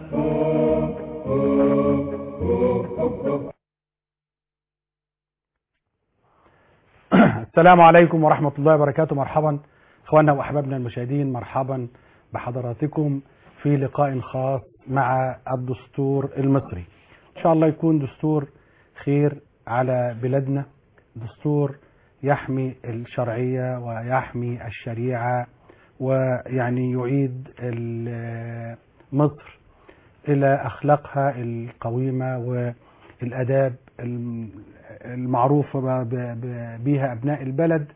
السلام عليكم ورحمة الله وبركاته مرحبا اخواننا واحبابنا المشاهدين مرحبا بحضراتكم في لقاء خاص مع الدستور المصري ان شاء الله يكون دستور خير على بلادنا دستور يحمي الشرعية ويحمي الشريعة ويعني يعيد ال- مصر إلى أخلاقها القويمة والآداب الم- المعروفة ب- ب- بها أبناء البلد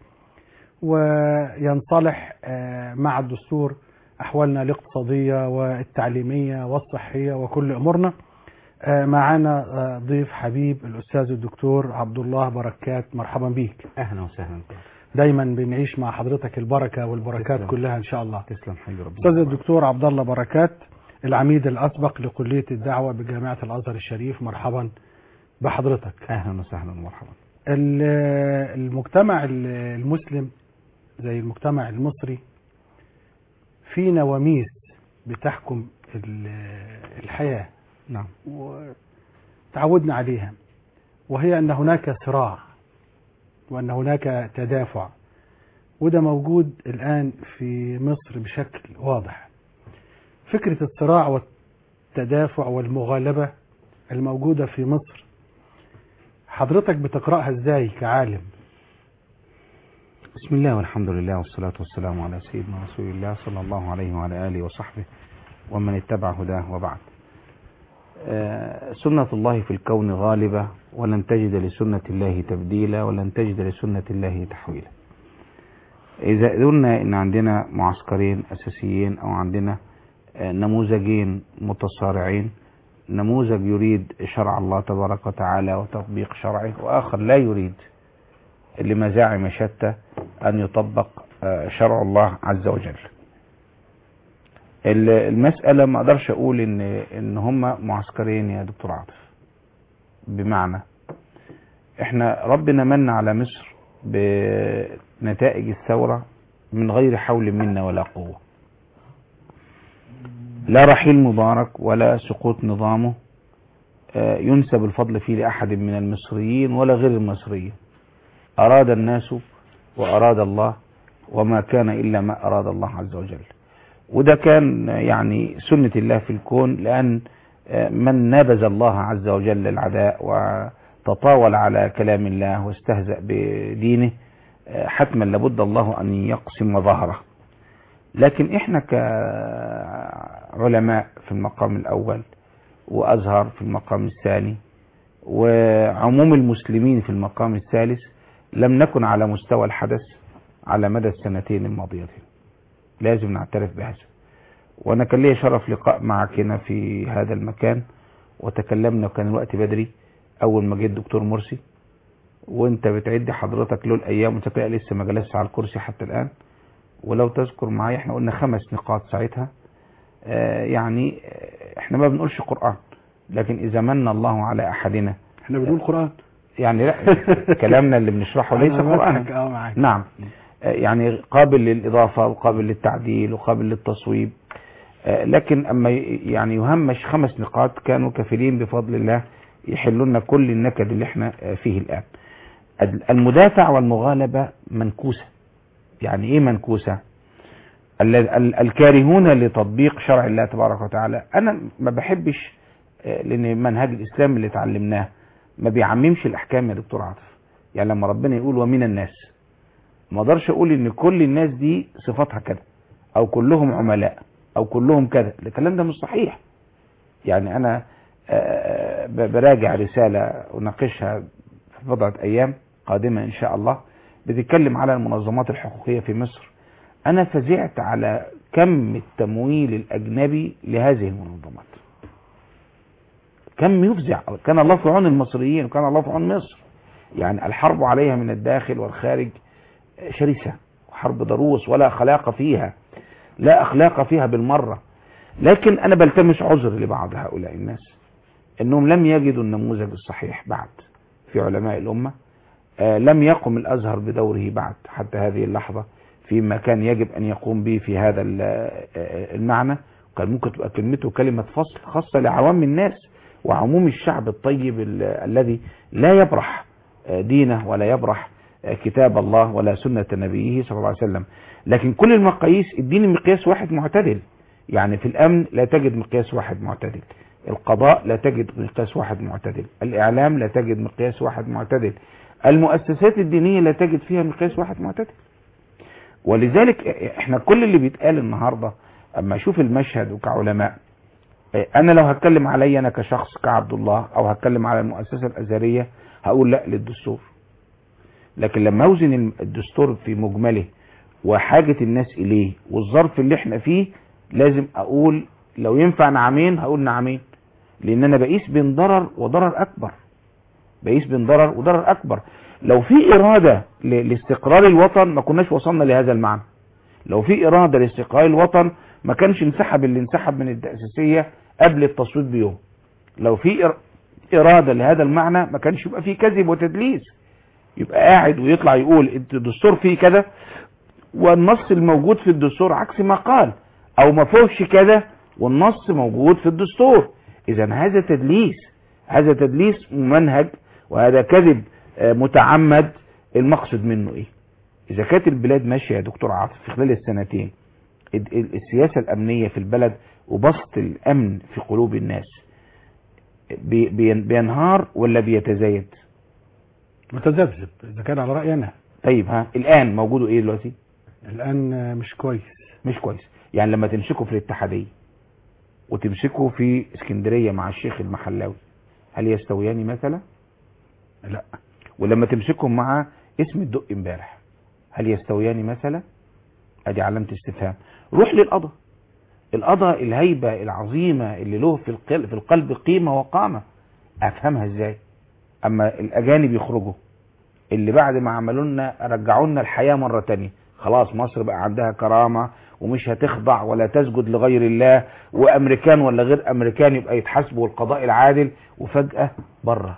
وينصلح آه، مع الدستور أحوالنا الاقتصادية والتعليمية والصحية وكل أمورنا آه، معانا آه، ضيف حبيب الأستاذ الدكتور عبد الله بركات مرحبا بيك اهلا وسهلا دايما بنعيش مع حضرتك البركة والبركات تسلم. كلها إن شاء الله تسلم حبيبي ربنا أستاذ الدكتور عبد الله بركات العميد الأسبق لكلية الدعوة بجامعة الأزهر الشريف مرحبا بحضرتك اهلا وسهلا ومرحبا ال- المجتمع ال- المسلم زي المجتمع المصري في نواميس بتحكم ال- الحياة نعم وتعودنا عليها وهي أن هناك صراع وأن هناك تدافع وده موجود الآن في مصر بشكل واضح فكرة الصراع والتدافع والمغالبة الموجودة في مصر حضرتك بتقرأها ازاي كعالم بسم الله والحمد لله والصلاة والسلام على سيدنا رسول الله صلى الله عليه وعلى آله وصحبه ومن اتبع هداه وبعد آه، سنة الله في الكون غالبة ولن تجد لسنة الله تبديلا ولن تجد لسنة الله تحويلا إذا قلنا إن عندنا معسكرين أساسيين أو عندنا آه، نموذجين متصارعين نموذج يريد شرع الله تبارك وتعالى وتطبيق شرعه وآخر لا يريد لمزاعم شتى أن يطبق آه، شرع الله عز وجل ال- المسألة ما أقدرش أقول إن إن هما معسكرين يا دكتور عاطف بمعنى إحنا ربنا من على مصر بنتائج الثورة من غير حول منا ولا قوة لا رحيل مبارك ولا سقوط نظامه آه، ينسب الفضل فيه لأحد من المصريين ولا غير المصريين أراد الناس وأراد الله وما كان إلا ما أراد الله عز وجل وده كان يعني سنة الله في الكون لأن آه، من نابز الله عز وجل العداء وتطاول على كلام الله واستهزأ بدينه آه، حتما لابد الله أن يقسم ظهره لكن احنا كعلماء في المقام الأول وأزهر في المقام الثاني وعموم المسلمين في المقام الثالث لم نكن على مستوى الحدث على مدى السنتين الماضيتين لازم نعترف بهذا وانا كان لي شرف لقاء معك هنا في هذا المكان وتكلمنا وكان الوقت بدري اول ما جه الدكتور مرسي وانت بتعد حضرتك له الايام وانت كده لسه ما جلسش على الكرسي حتى الان ولو تذكر معايا احنا قلنا خمس نقاط ساعتها آه يعني آه، احنا ما بنقولش قرآن لكن اذا من الله على احدنا احنا بنقول قرآن يعني لا كلامنا اللي بنشرحه ليس أنا قرآن بضحك، اه معاك نعم آه، يعني قابل للإضافة وقابل للتعديل وقابل للتصويب آه، لكن أما ي- يعني يهمش خمس نقاط كانوا كفيلين بفضل الله يحلوا لنا كل النكد اللي احنا آه، فيه الآن ال- المدافع والمغالبة منكوسة يعني ايه منكوسة ال- ال- الكارهون لتطبيق شرع الله تبارك وتعالى انا ما بحبش آه، لان منهج الاسلام اللي اتعلمناه ما بيعممش الاحكام يا دكتور عاطف يعني لما ربنا يقول ومن الناس ما اقدرش اقول ان كل الناس دي صفاتها كده او كلهم عملاء او كلهم كذا الكلام ده مش صحيح يعني انا آه، ب- براجع رسالة اناقشها في بضعة ايام قادمة ان شاء الله بتتكلم على المنظمات الحقوقية في مصر انا فزعت على كم التمويل الاجنبي لهذه المنظمات كم يفزع كان الله في عون المصريين وكان الله في عون مصر يعني الحرب عليها من الداخل والخارج شرسة وحرب ضروس ولا أخلاق فيها لا أخلاق فيها بالمرة لكن أنا بلتمس عذر لبعض هؤلاء الناس أنهم لم يجدوا النموذج الصحيح بعد في علماء الأمة آه لم يقم الأزهر بدوره بعد حتى هذه اللحظة فيما كان يجب أن يقوم به في هذا ال- آه، المعنى كان ممكن تبقى كلمته كلمة فصل خاصة لعوام الناس وعموم الشعب الطيب ال- الذي لا يبرح آه، دينه ولا يبرح آه، كتاب الله ولا سنة نبيه صلى الله عليه وسلم لكن كل المقاييس اديني مقياس واحد معتدل يعني في الأمن لا تجد مقياس واحد معتدل القضاء لا تجد مقياس واحد معتدل الإعلام لا تجد مقياس واحد معتدل المؤسسات الدينية لا تجد فيها مقياس واحد معتدل ولذلك احنا كل اللي بيتقال النهاردة اما اشوف المشهد وكعلماء اه، انا لو هتكلم علي انا كشخص كعبد الله او هتكلم على المؤسسة الازهرية هقول لا للدستور لكن لما اوزن الدستور في مجمله وحاجة الناس اليه والظرف اللي احنا فيه لازم اقول لو ينفع نعمين هقول نعمين لان انا بقيس بين ضرر وضرر اكبر بقيس بين ضرر وضرر اكبر لو في اراده ل- لاستقرار الوطن ما كناش وصلنا لهذا المعنى لو في اراده لاستقرار الوطن ما كانش انسحب اللي انسحب من التاسيسيه قبل التصويت بيوم لو في إر- اراده لهذا المعنى ما كانش يبقى في كذب وتدليس يبقى قاعد ويطلع يقول انت الدستور فيه كده والنص الموجود في الدستور عكس ما قال او ما فيهوش كده والنص موجود في الدستور اذا هذا تدليس هذا تدليس ممنهج وهذا كذب آه، متعمد المقصد منه ايه اذا كانت البلاد ماشيه يا دكتور عاطف في خلال السنتين ال- ال- السياسه الامنيه في البلد وبسط الامن في قلوب الناس بي- بين- بينهار ولا بيتزايد متذبذب اذا كان على رايي انا طيب ها الان موجوده ايه دلوقتي الان آه، مش كويس مش كويس يعني لما تمسكوا في الاتحادية وتمسكوا في اسكندرية مع الشيخ المحلاوي هل يستويان مثلا لا ولما تمسكهم مع اسم الدق امبارح هل يستويان مثلا ادي علامة استفهام روح للقضاء القضاء الهيبة العظيمة اللي له في القلب, في القلب قيمة وقامة افهمها ازاي اما الاجانب يخرجوا اللي بعد ما عملوا لنا رجعوا لنا الحياة مرة تانية خلاص مصر بقى عندها كرامة ومش هتخضع ولا تسجد لغير الله وامريكان ولا غير امريكان يبقى يتحاسبوا القضاء العادل وفجأة بره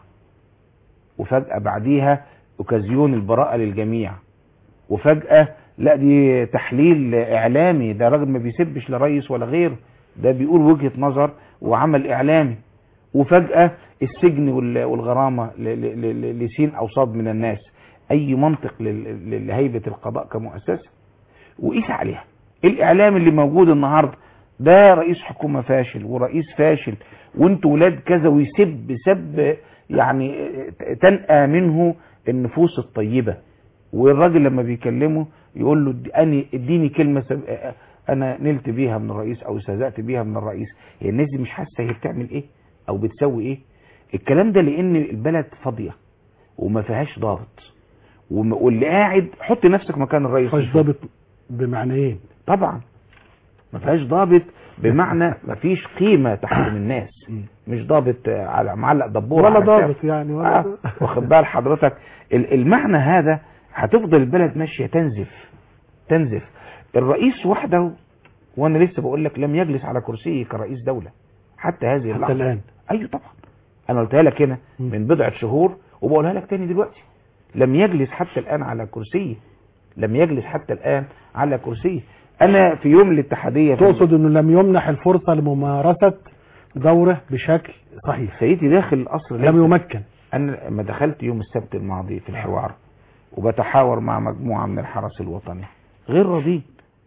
وفجأة بعديها اوكازيون البراءة للجميع وفجأة لا دي تحليل اعلامي ده راجل ما بيسبش لرئيس ولا غيره ده بيقول وجهة نظر وعمل اعلامي وفجأة السجن وال- والغرامة ل- ل- ل- لسين او صاد من الناس اي منطق لل- ل- لهيبة القضاء كمؤسسة وقيس عليها الاعلام اللي موجود النهاردة ده رئيس حكومة فاشل ورئيس فاشل وانتوا ولاد كذا ويسب سب يعني تنأى منه النفوس الطيبة والراجل لما بيكلمه يقول له أني اديني كلمة سب... انا نلت بيها من الرئيس او استهزأت بيها من الرئيس هي الناس دي مش حاسة هي بتعمل ايه او بتسوي ايه الكلام ده لان البلد فاضية وما فيهاش ضابط وم- واللي قاعد حط نفسك مكان الرئيس فاش ضابط بمعنيين طبعا ما فيهاش ضابط بمعنى ما فيش قيمة تحكم الناس مش ضابط آه، على معلق دبور ولا على كتافه. ضابط يعني ولا آه، واخد بال حضرتك ال- المعنى هذا هتفضل البلد ماشيه تنزف تنزف الرئيس وحده وانا لسه بقول لك لم يجلس على كرسيه كرئيس دوله حتى هذه حتى اللحظه الان ايوه طبعا انا قلتها لك هنا مم. من بضعه شهور وبقولها لك تاني دلوقتي لم يجلس حتى الان على كرسيه لم يجلس حتى الان على كرسيه انا في يوم الاتحاديه في تقصد انه لم يمنح الفرصة لممارسة دوره بشكل صحيح سيدي داخل القصر ليس- لم يمكن أنا لما دخلت يوم السبت الماضي في الحوار وبتحاور مع مجموعة من الحرس الوطني غير راضين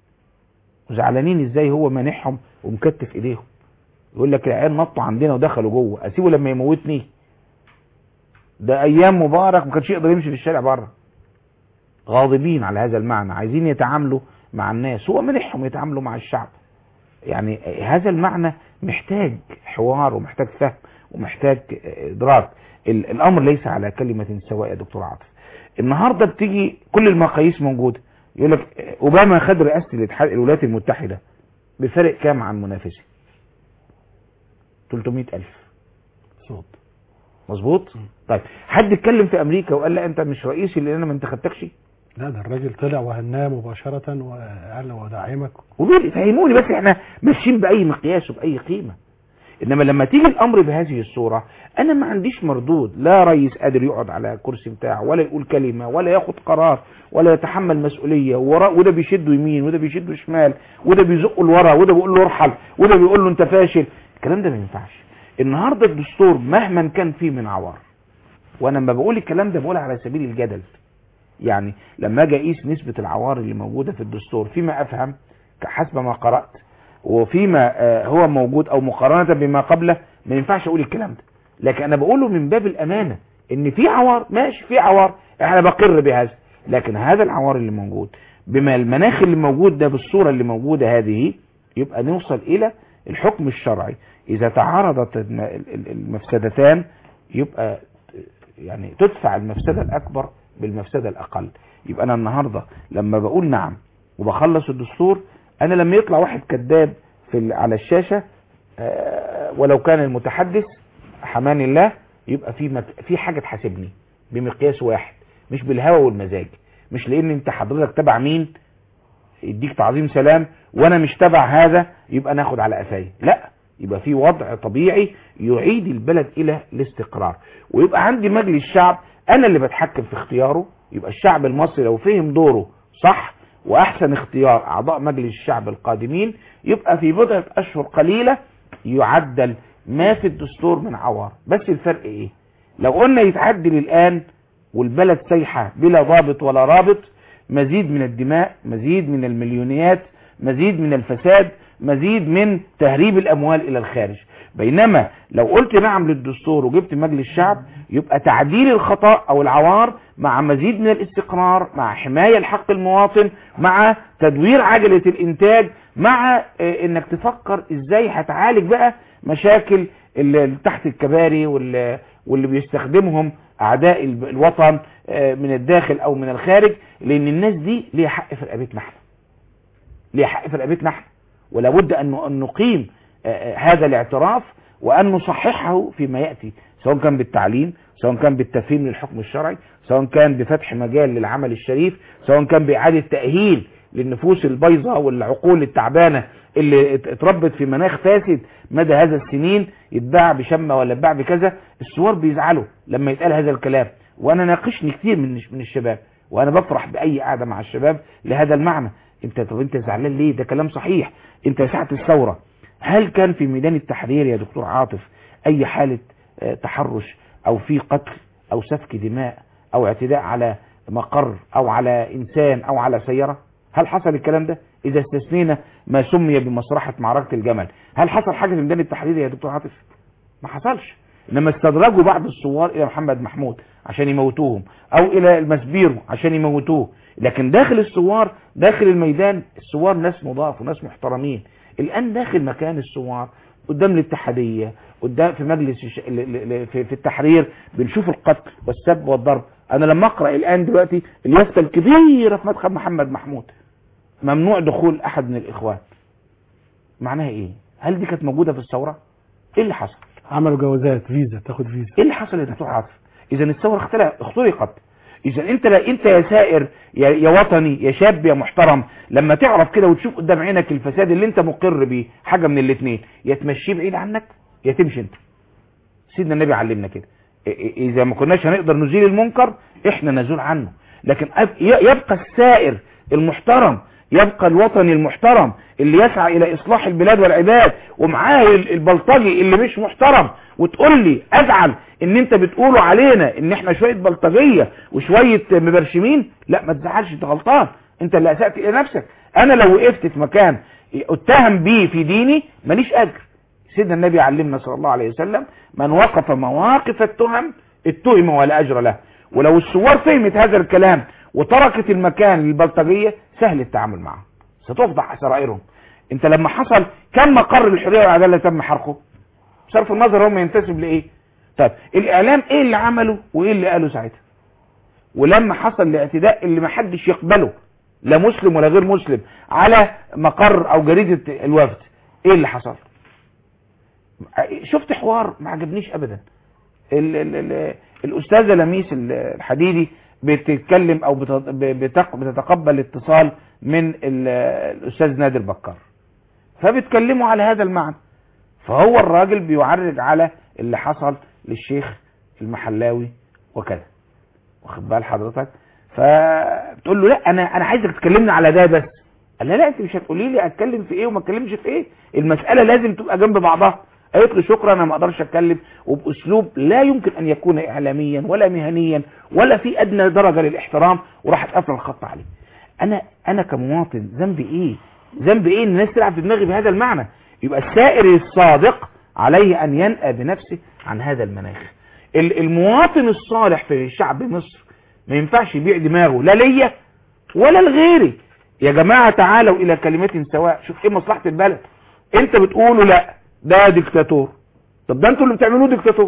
وزعلانين ازاي هو مانحهم ومكتف ايديهم يقول لك العيال نطوا عندنا ودخلوا جوه اسيبه لما يموتني ده ايام مبارك ما كانش يقدر يمشي في الشارع بره غاضبين على هذا المعنى عايزين يتعاملوا مع الناس هو منحهم يتعاملوا مع الشعب يعني هذا المعنى محتاج حوار ومحتاج فهم ومحتاج ادراك ال- الامر ليس على كلمة سواء يا دكتور عاطف النهاردة بتيجي كل المقاييس موجودة يقول لك اوباما خد رئاسة الاتحاد الولايات المتحدة بفرق كام عن منافسه 300 الف صوت مظبوط طيب حد اتكلم في امريكا وقال لا انت مش رئيسي لان انا ما انتخبتكش لا ده الراجل طلع وهناه مباشرة وقال له وداعمك قولوا لي فهموني بس احنا ماشيين باي مقياس وباي قيمه انما لما تيجي الامر بهذه الصورة انا ما عنديش مردود لا رئيس قادر يقعد على الكرسي بتاعه ولا يقول كلمة ولا ياخد قرار ولا يتحمل مسؤولية ورا وده بيشده يمين وده بيشده شمال وده بيزقه لورا وده بيقول له ارحل وده بيقول له انت فاشل الكلام ده ما ينفعش النهاردة الدستور مهما كان فيه من عوار وانا لما بقول الكلام ده بقول على سبيل الجدل يعني لما اجي اقيس نسبة العوار اللي موجودة في الدستور فيما افهم حسب ما قرأت وفيما آه، هو موجود او مقارنة بما قبله ما ينفعش اقول الكلام ده لكن انا بقوله من باب الامانة ان في عوار ماشي في عوار احنا بقر بهذا لكن هذا العوار اللي موجود بما المناخ اللي موجود ده بالصورة اللي موجودة هذه يبقى نوصل الى الحكم الشرعي اذا تعارضت الم- ال- ال- المفسدتان يبقى يعني تدفع المفسدة الاكبر بالمفسدة الاقل يبقى انا النهاردة لما بقول نعم وبخلص الدستور انا لما يطلع واحد كذاب في ال- على الشاشة آه، ولو كان المتحدث حمان الله يبقى في مك... في حاجة تحاسبني بمقياس واحد مش بالهوى والمزاج مش لان انت حضرتك تبع مين يديك تعظيم سلام وانا مش تبع هذا يبقى ناخد على قفاي لا يبقى في وضع طبيعي يعيد البلد الى الاستقرار ويبقى عندي مجلس شعب انا اللي بتحكم في اختياره يبقى الشعب المصري لو فهم دوره صح واحسن اختيار اعضاء مجلس الشعب القادمين يبقى في بضعة اشهر قليلة يعدل ما في الدستور من عوار بس الفرق ايه لو قلنا يتعدل الان والبلد سايحة بلا ضابط ولا رابط مزيد من الدماء مزيد من المليونيات مزيد من الفساد مزيد من تهريب الاموال الى الخارج بينما لو قلت نعم للدستور وجبت مجلس الشعب يبقى تعديل الخطأ او العوار مع مزيد من الاستقرار مع حماية لحق المواطن مع تدوير عجلة الانتاج مع آه، انك تفكر ازاي هتعالج بقى مشاكل اللي تحت الكباري واللي, واللي بيستخدمهم اعداء الب- الوطن آه، من الداخل او من الخارج لان الناس دي ليها حق في رقبتنا احنا ليها حق في رقبتنا احنا ولا بد ان أن نقيم آه، آه، هذا الاعتراف وان نصححه فيما ياتي سواء كان بالتعليم سواء كان بالتفهيم للحكم الشرعي سواء كان بفتح مجال للعمل الشريف سواء كان باعاده تاهيل للنفوس البيضاء والعقول التعبانه اللي ات- اتربت في مناخ فاسد مدى هذا السنين يتباع بشمه ولا يتباع بكذا الثوار بيزعلوا لما يتقال هذا الكلام وانا ناقشني كتير من من الشباب وانا بفرح باي قعده مع الشباب لهذا المعنى انت طب انت زعلان ليه ده كلام صحيح انت ساعه الثوره هل كان في ميدان التحرير يا دكتور عاطف اي حاله آه، تحرش او في قتل او سفك دماء او اعتداء على مقر او على انسان او على سياره هل حصل الكلام ده اذا استثنينا ما سمي بمسرحه معركه الجمل هل حصل حاجه في ميدان التحرير يا دكتور عاطف ما حصلش انما استدرجوا بعض الثوار الى محمد محمود عشان يموتوهم او الى المسبيرو عشان يموتوه لكن داخل الثوار داخل الميدان الثوار ناس نضاف وناس محترمين الان داخل مكان الثوار قدام الاتحاديه قدام في مجلس الش... ل- ل- ل- في في التحرير بنشوف القتل والسب والضرب انا لما اقرا الان دلوقتي اليافطه الكبيره في مدخل محمد محمود ممنوع دخول احد من الاخوان معناها ايه هل دي كانت موجوده في الثوره ايه اللي حصل عملوا جوازات فيزا تاخد فيزا ايه اللي حصل يا دكتور عاطف اذا الثوره اختلف اخترقت اذا انت لا انت يا سائر يا, يا وطني يا شاب يا محترم لما تعرف كده وتشوف قدام عينك الفساد اللي انت مقر بيه حاجه من الاثنين يا تمشيه بعيد عنك يا تمشي انت سيدنا النبي علمنا كده إ- إ- اذا ما كناش هنقدر نزيل المنكر احنا نزول عنه لكن أب- ي- يبقى السائر المحترم يبقى الوطني المحترم اللي يسعى الى اصلاح البلاد والعباد ومعاه ال- البلطجي اللي مش محترم وتقول لي ازعل ان انت بتقولوا علينا ان احنا شوية بلطجية وشوية مبرشمين لا ما تزعلش انت غلطان انت اللي اسأت الى نفسك انا لو وقفت في مكان اتهم بيه في ديني ماليش اجر سيدنا النبي علمنا صلى الله عليه وسلم من وقف مواقف التهم اتهم ولا اجر له ولو الثوار فهمت هذا الكلام وتركت المكان للبلطجية سهل التعامل معه ستفضح سرائرهم انت لما حصل كم مقر الحرية والعدالة تم حرقه بصرف النظر هم ينتسب لايه طيب الاعلام ايه اللي عمله وايه اللي قاله ساعتها ولما حصل الاعتداء اللي ما حدش يقبله لا مسلم ولا غير مسلم على مقر او جريدة الوفد ايه اللي حصل شفت حوار ما عجبنيش ابدا ال ال ال الاستاذه لميس الحديدي بتتكلم او بت- بتق- بتتقبل اتصال من ال- الاستاذ نادر بكار فبيتكلموا على هذا المعنى فهو الراجل بيعرج على اللي حصل للشيخ المحلاوي وكذا واخد بال حضرتك فبتقول له لا انا انا عايزك تكلمني على ده بس قال لها لا انت مش هتقولي لي اتكلم في ايه وما اتكلمش في ايه المساله لازم تبقى جنب بعضها قالت له شكرا انا ما اقدرش اتكلم وباسلوب لا يمكن ان يكون اعلاميا ولا مهنيا ولا في ادنى درجه للاحترام وراحت قافله الخط عليه انا انا كمواطن ذنبي ايه ذنبي ايه ان الناس تلعب في دماغي بهذا المعنى يبقى السائر الصادق عليه ان ينأى بنفسه عن هذا المناخ ال- المواطن الصالح في شعب مصر ما ينفعش يبيع دماغه لا ليا ولا لغيري يا جماعة تعالوا الى كلمة سواء شوف ايه مصلحة البلد انت بتقولوا لا ده ديكتاتور طب ده انتوا اللي بتعملوه ديكتاتور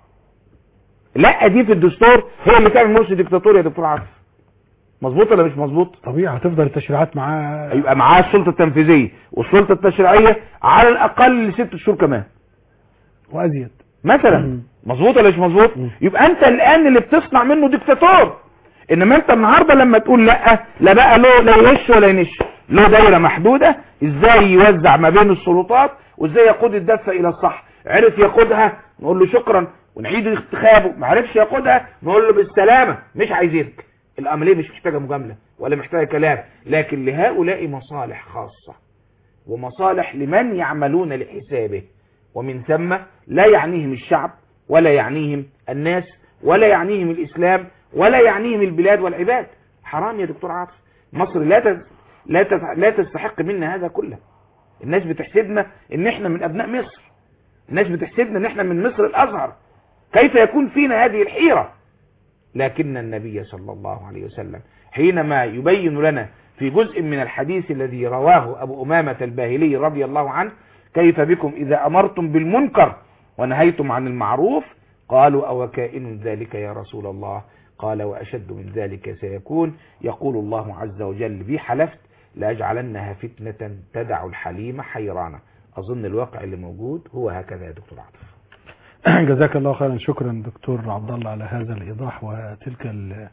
لا دي في الدستور هي اللي تعمل مرسي ديكتاتور يا دكتور عاطف مظبوط ولا مش مظبوط طبيعي هتفضل التشريعات معاه يبقى معاه السلطة التنفيذية والسلطة التشريعية على الاقل لست شهور كمان وازيد مثلا مم. مظبوط ولا مش مظبوط مم. يبقى انت الان اللي بتصنع منه ديكتاتور انما انت النهارده لما تقول لا لا بقى له لا يهش ولا ينش له دايره محدوده ازاي يوزع ما بين السلطات وازاي يقود الدفه الى الصح عرف يقودها نقول له شكرا ونعيد انتخابه ما عرفش يقودها نقول له بالسلامه مش عايزينك العمليه مش محتاجه مجامله ولا محتاجه كلام لكن لهؤلاء مصالح خاصه ومصالح لمن يعملون لحسابه ومن ثم لا يعنيهم الشعب ولا يعنيهم الناس ولا يعنيهم الإسلام ولا يعنيهم البلاد والعباد حرام يا دكتور عاطف مصر لا تز... لا تز... لا تستحق منا هذا كله الناس بتحسبنا ان احنا من ابناء مصر الناس بتحسبنا ان احنا من مصر الازهر كيف يكون فينا هذه الحيرة لكن النبي صلى الله عليه وسلم حينما يبين لنا في جزء من الحديث الذي رواه أبو أمامة الباهلي رضي الله عنه كيف بكم إذا أمرتم بالمنكر ونهيتم عن المعروف قالوا أو كائن ذلك يا رسول الله قال وأشد من ذلك سيكون يقول الله عز وجل بي حلفت لأجعلنها فتنة تدع الحليم حيرانا أظن الواقع اللي موجود هو هكذا يا دكتور عاطف جزاك الله خيرا شكرا دكتور عبد الله على هذا الايضاح وتلك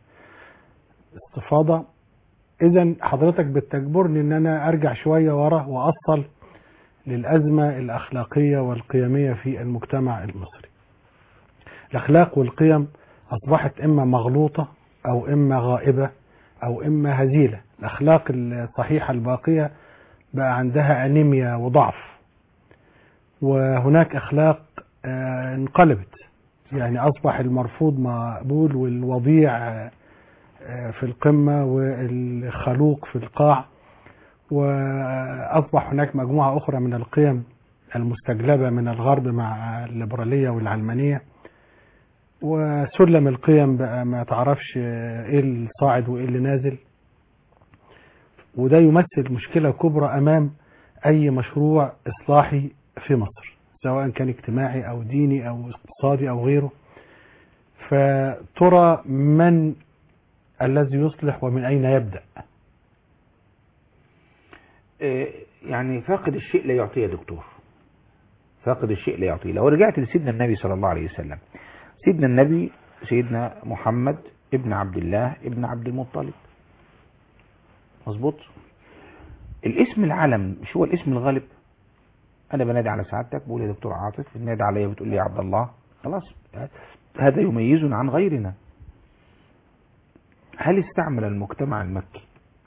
الاستفاضه اذا حضرتك بتجبرني ان انا ارجع شويه ورا واصل للازمه الاخلاقيه والقيميه في المجتمع المصري الاخلاق والقيم اصبحت اما مغلوطه او اما غائبه او اما هزيله الاخلاق الصحيحه الباقيه بقى عندها انيميا وضعف وهناك اخلاق آه، انقلبت يعني اصبح المرفوض مقبول والوضيع آه، آه، في القمه والخلوق في القاع واصبح هناك مجموعه اخرى من القيم المستجلبه من الغرب مع الليبراليه والعلمانيه وسلم القيم بقى ما تعرفش آه، ايه الصاعد وايه اللي نازل وده يمثل مشكله كبرى امام اي مشروع اصلاحي في مصر سواء كان اجتماعي او ديني او اقتصادي او غيره فترى من الذي يصلح ومن اين يبدا آه، يعني فاقد الشيء لا يعطيه يا دكتور فاقد الشيء لا يعطيه لو رجعت لسيدنا النبي صلى الله عليه وسلم سيدنا النبي سيدنا محمد ابن عبد الله ابن عبد المطلب مظبوط الاسم العلم مش هو الاسم الغالب انا بنادي على سعادتك بقول يا دكتور عاطف بنادي عليا بتقول لي يا عبد الله خلاص هذا يميزنا عن غيرنا هل استعمل المجتمع المكي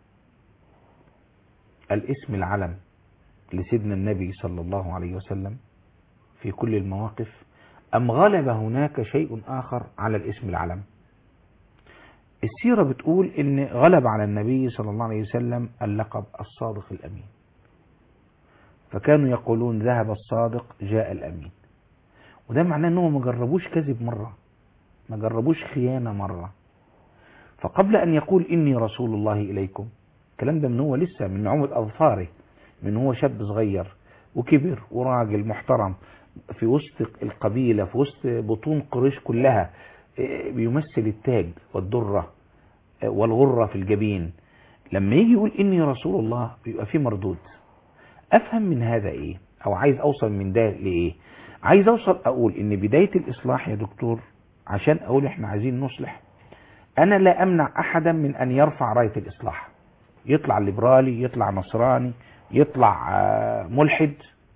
الاسم العلم لسيدنا النبي صلى الله عليه وسلم في كل المواقف أم غلب هناك شيء آخر على الاسم العلم السيرة بتقول إن غلب على النبي صلى الله عليه وسلم اللقب الصادق الأمين فكانوا يقولون ذهب الصادق جاء الأمين وده معناه أنهم ما جربوش كذب مرة ما جربوش خيانة مرة فقبل أن يقول إني رسول الله إليكم الكلام ده من هو لسه من عمر أظفاره من هو شاب صغير وكبر وراجل محترم في وسط القبيلة في وسط بطون قريش كلها بيمثل التاج والدرة والغرة في الجبين لما يجي يقول إني رسول الله بيبقى فيه مردود أفهم من هذا إيه أو عايز أوصل من ده لإيه عايز أوصل أقول إن بداية الإصلاح يا دكتور عشان أقول إحنا عايزين نصلح أنا لا أمنع أحدا من أن يرفع راية الإصلاح يطلع ليبرالي يطلع نصراني يطلع ملحد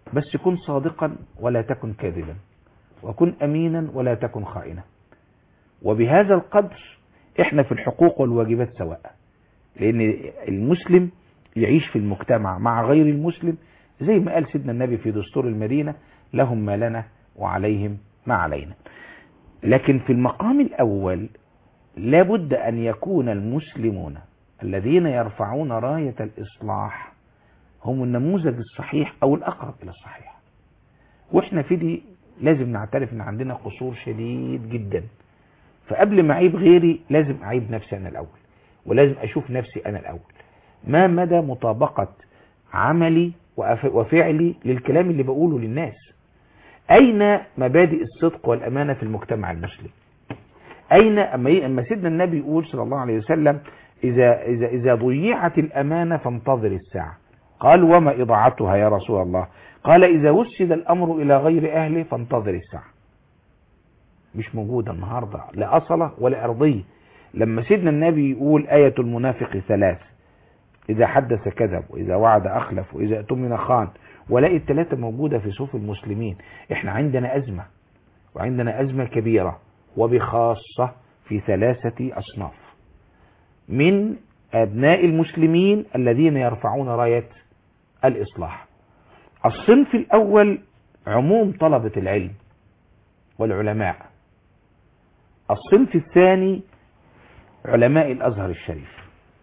بس كن صادقا ولا تكن كاذبا وكن أمينا ولا تكن خائنا وبهذا القدر احنا في الحقوق والواجبات سواء لأن المسلم يعيش في المجتمع مع غير المسلم زي ما قال سيدنا النبي في دستور المدينة لهم ما لنا وعليهم ما علينا لكن في المقام الأول لابد أن يكون المسلمون الذين يرفعون راية الإصلاح هم النموذج الصحيح أو الأقرب إلى الصحيح وإحنا في دي لازم نعترف أن عندنا قصور شديد جدا فقبل ما أعيب غيري لازم أعيب نفسي أنا الأول ولازم أشوف نفسي أنا الأول ما مدى مطابقة عملي وفعلي للكلام اللي بقوله للناس أين مبادئ الصدق والأمانة في المجتمع المسلم أين أما أما سيدنا النبي يقول صلى الله عليه وسلم إذا إذا إذا ضيعت الأمانة فانتظر الساعة قال وما إضاعتها يا رسول الله قال إذا وسد الأمر إلى غير أهله فانتظر الساعة مش موجودة النهاردة لا أصلة ولا أرضية لما سيدنا النبي يقول آية المنافق ثلاث إذا حدث كذب وإذا وعد أخلف وإذا اؤتمن خان ولاقي الثلاثة موجودة في صفوف المسلمين احنا عندنا أزمة وعندنا أزمة كبيرة وبخاصة في ثلاثة أصناف من أبناء المسلمين الذين يرفعون راية الإصلاح الصنف الأول عموم طلبة العلم والعلماء الصنف الثاني علماء الأزهر الشريف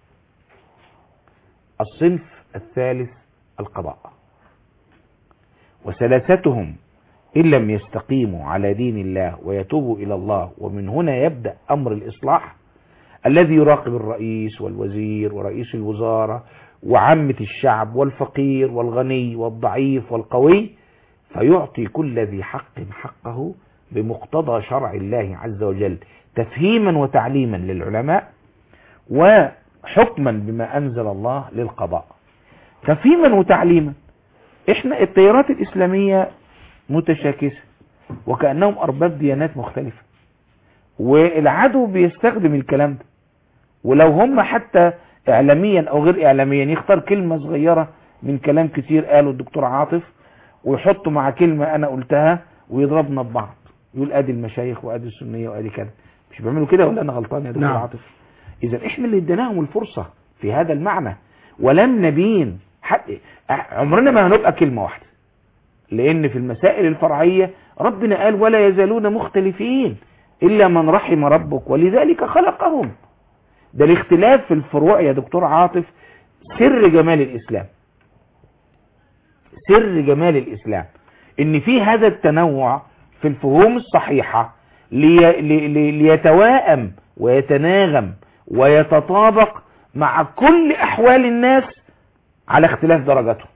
الصنف الثالث القضاء وثلاثتهم إن لم يستقيموا على دين الله ويتوبوا إلى الله ومن هنا يبدأ أمر الإصلاح الذي يراقب الرئيس والوزير ورئيس الوزارة وعامة الشعب والفقير والغني والضعيف والقوي فيعطي كل ذي حق حقه بمقتضى شرع الله عز وجل تفهيما وتعليما للعلماء وحكما بما أنزل الله للقضاء تفهيما وتعليما احنا التيارات الإسلامية متشاكسة وكأنهم أرباب ديانات مختلفة والعدو بيستخدم الكلام ده ولو هم حتى إعلاميا أو غير إعلاميا يختار كلمة صغيرة من كلام كتير قاله الدكتور عاطف ويحطه مع كلمة أنا قلتها ويضربنا ببعض يقول ادي المشايخ وادي السنية وادي كذا مش بيعملوا كده ولا انا غلطان يا دكتور نعم. عاطف اذا احنا اللي اديناهم الفرصة في هذا المعنى ولم نبين حق عمرنا ما هنبقى كلمة واحدة لان في المسائل الفرعية ربنا قال ولا يزالون مختلفين الا من رحم ربك ولذلك خلقهم ده الاختلاف في الفروع يا دكتور عاطف سر جمال الاسلام سر جمال الاسلام ان في هذا التنوع في الفهوم الصحيحة لي لي لي ليتواءم ويتناغم ويتطابق مع كل احوال الناس على اختلاف درجاتهم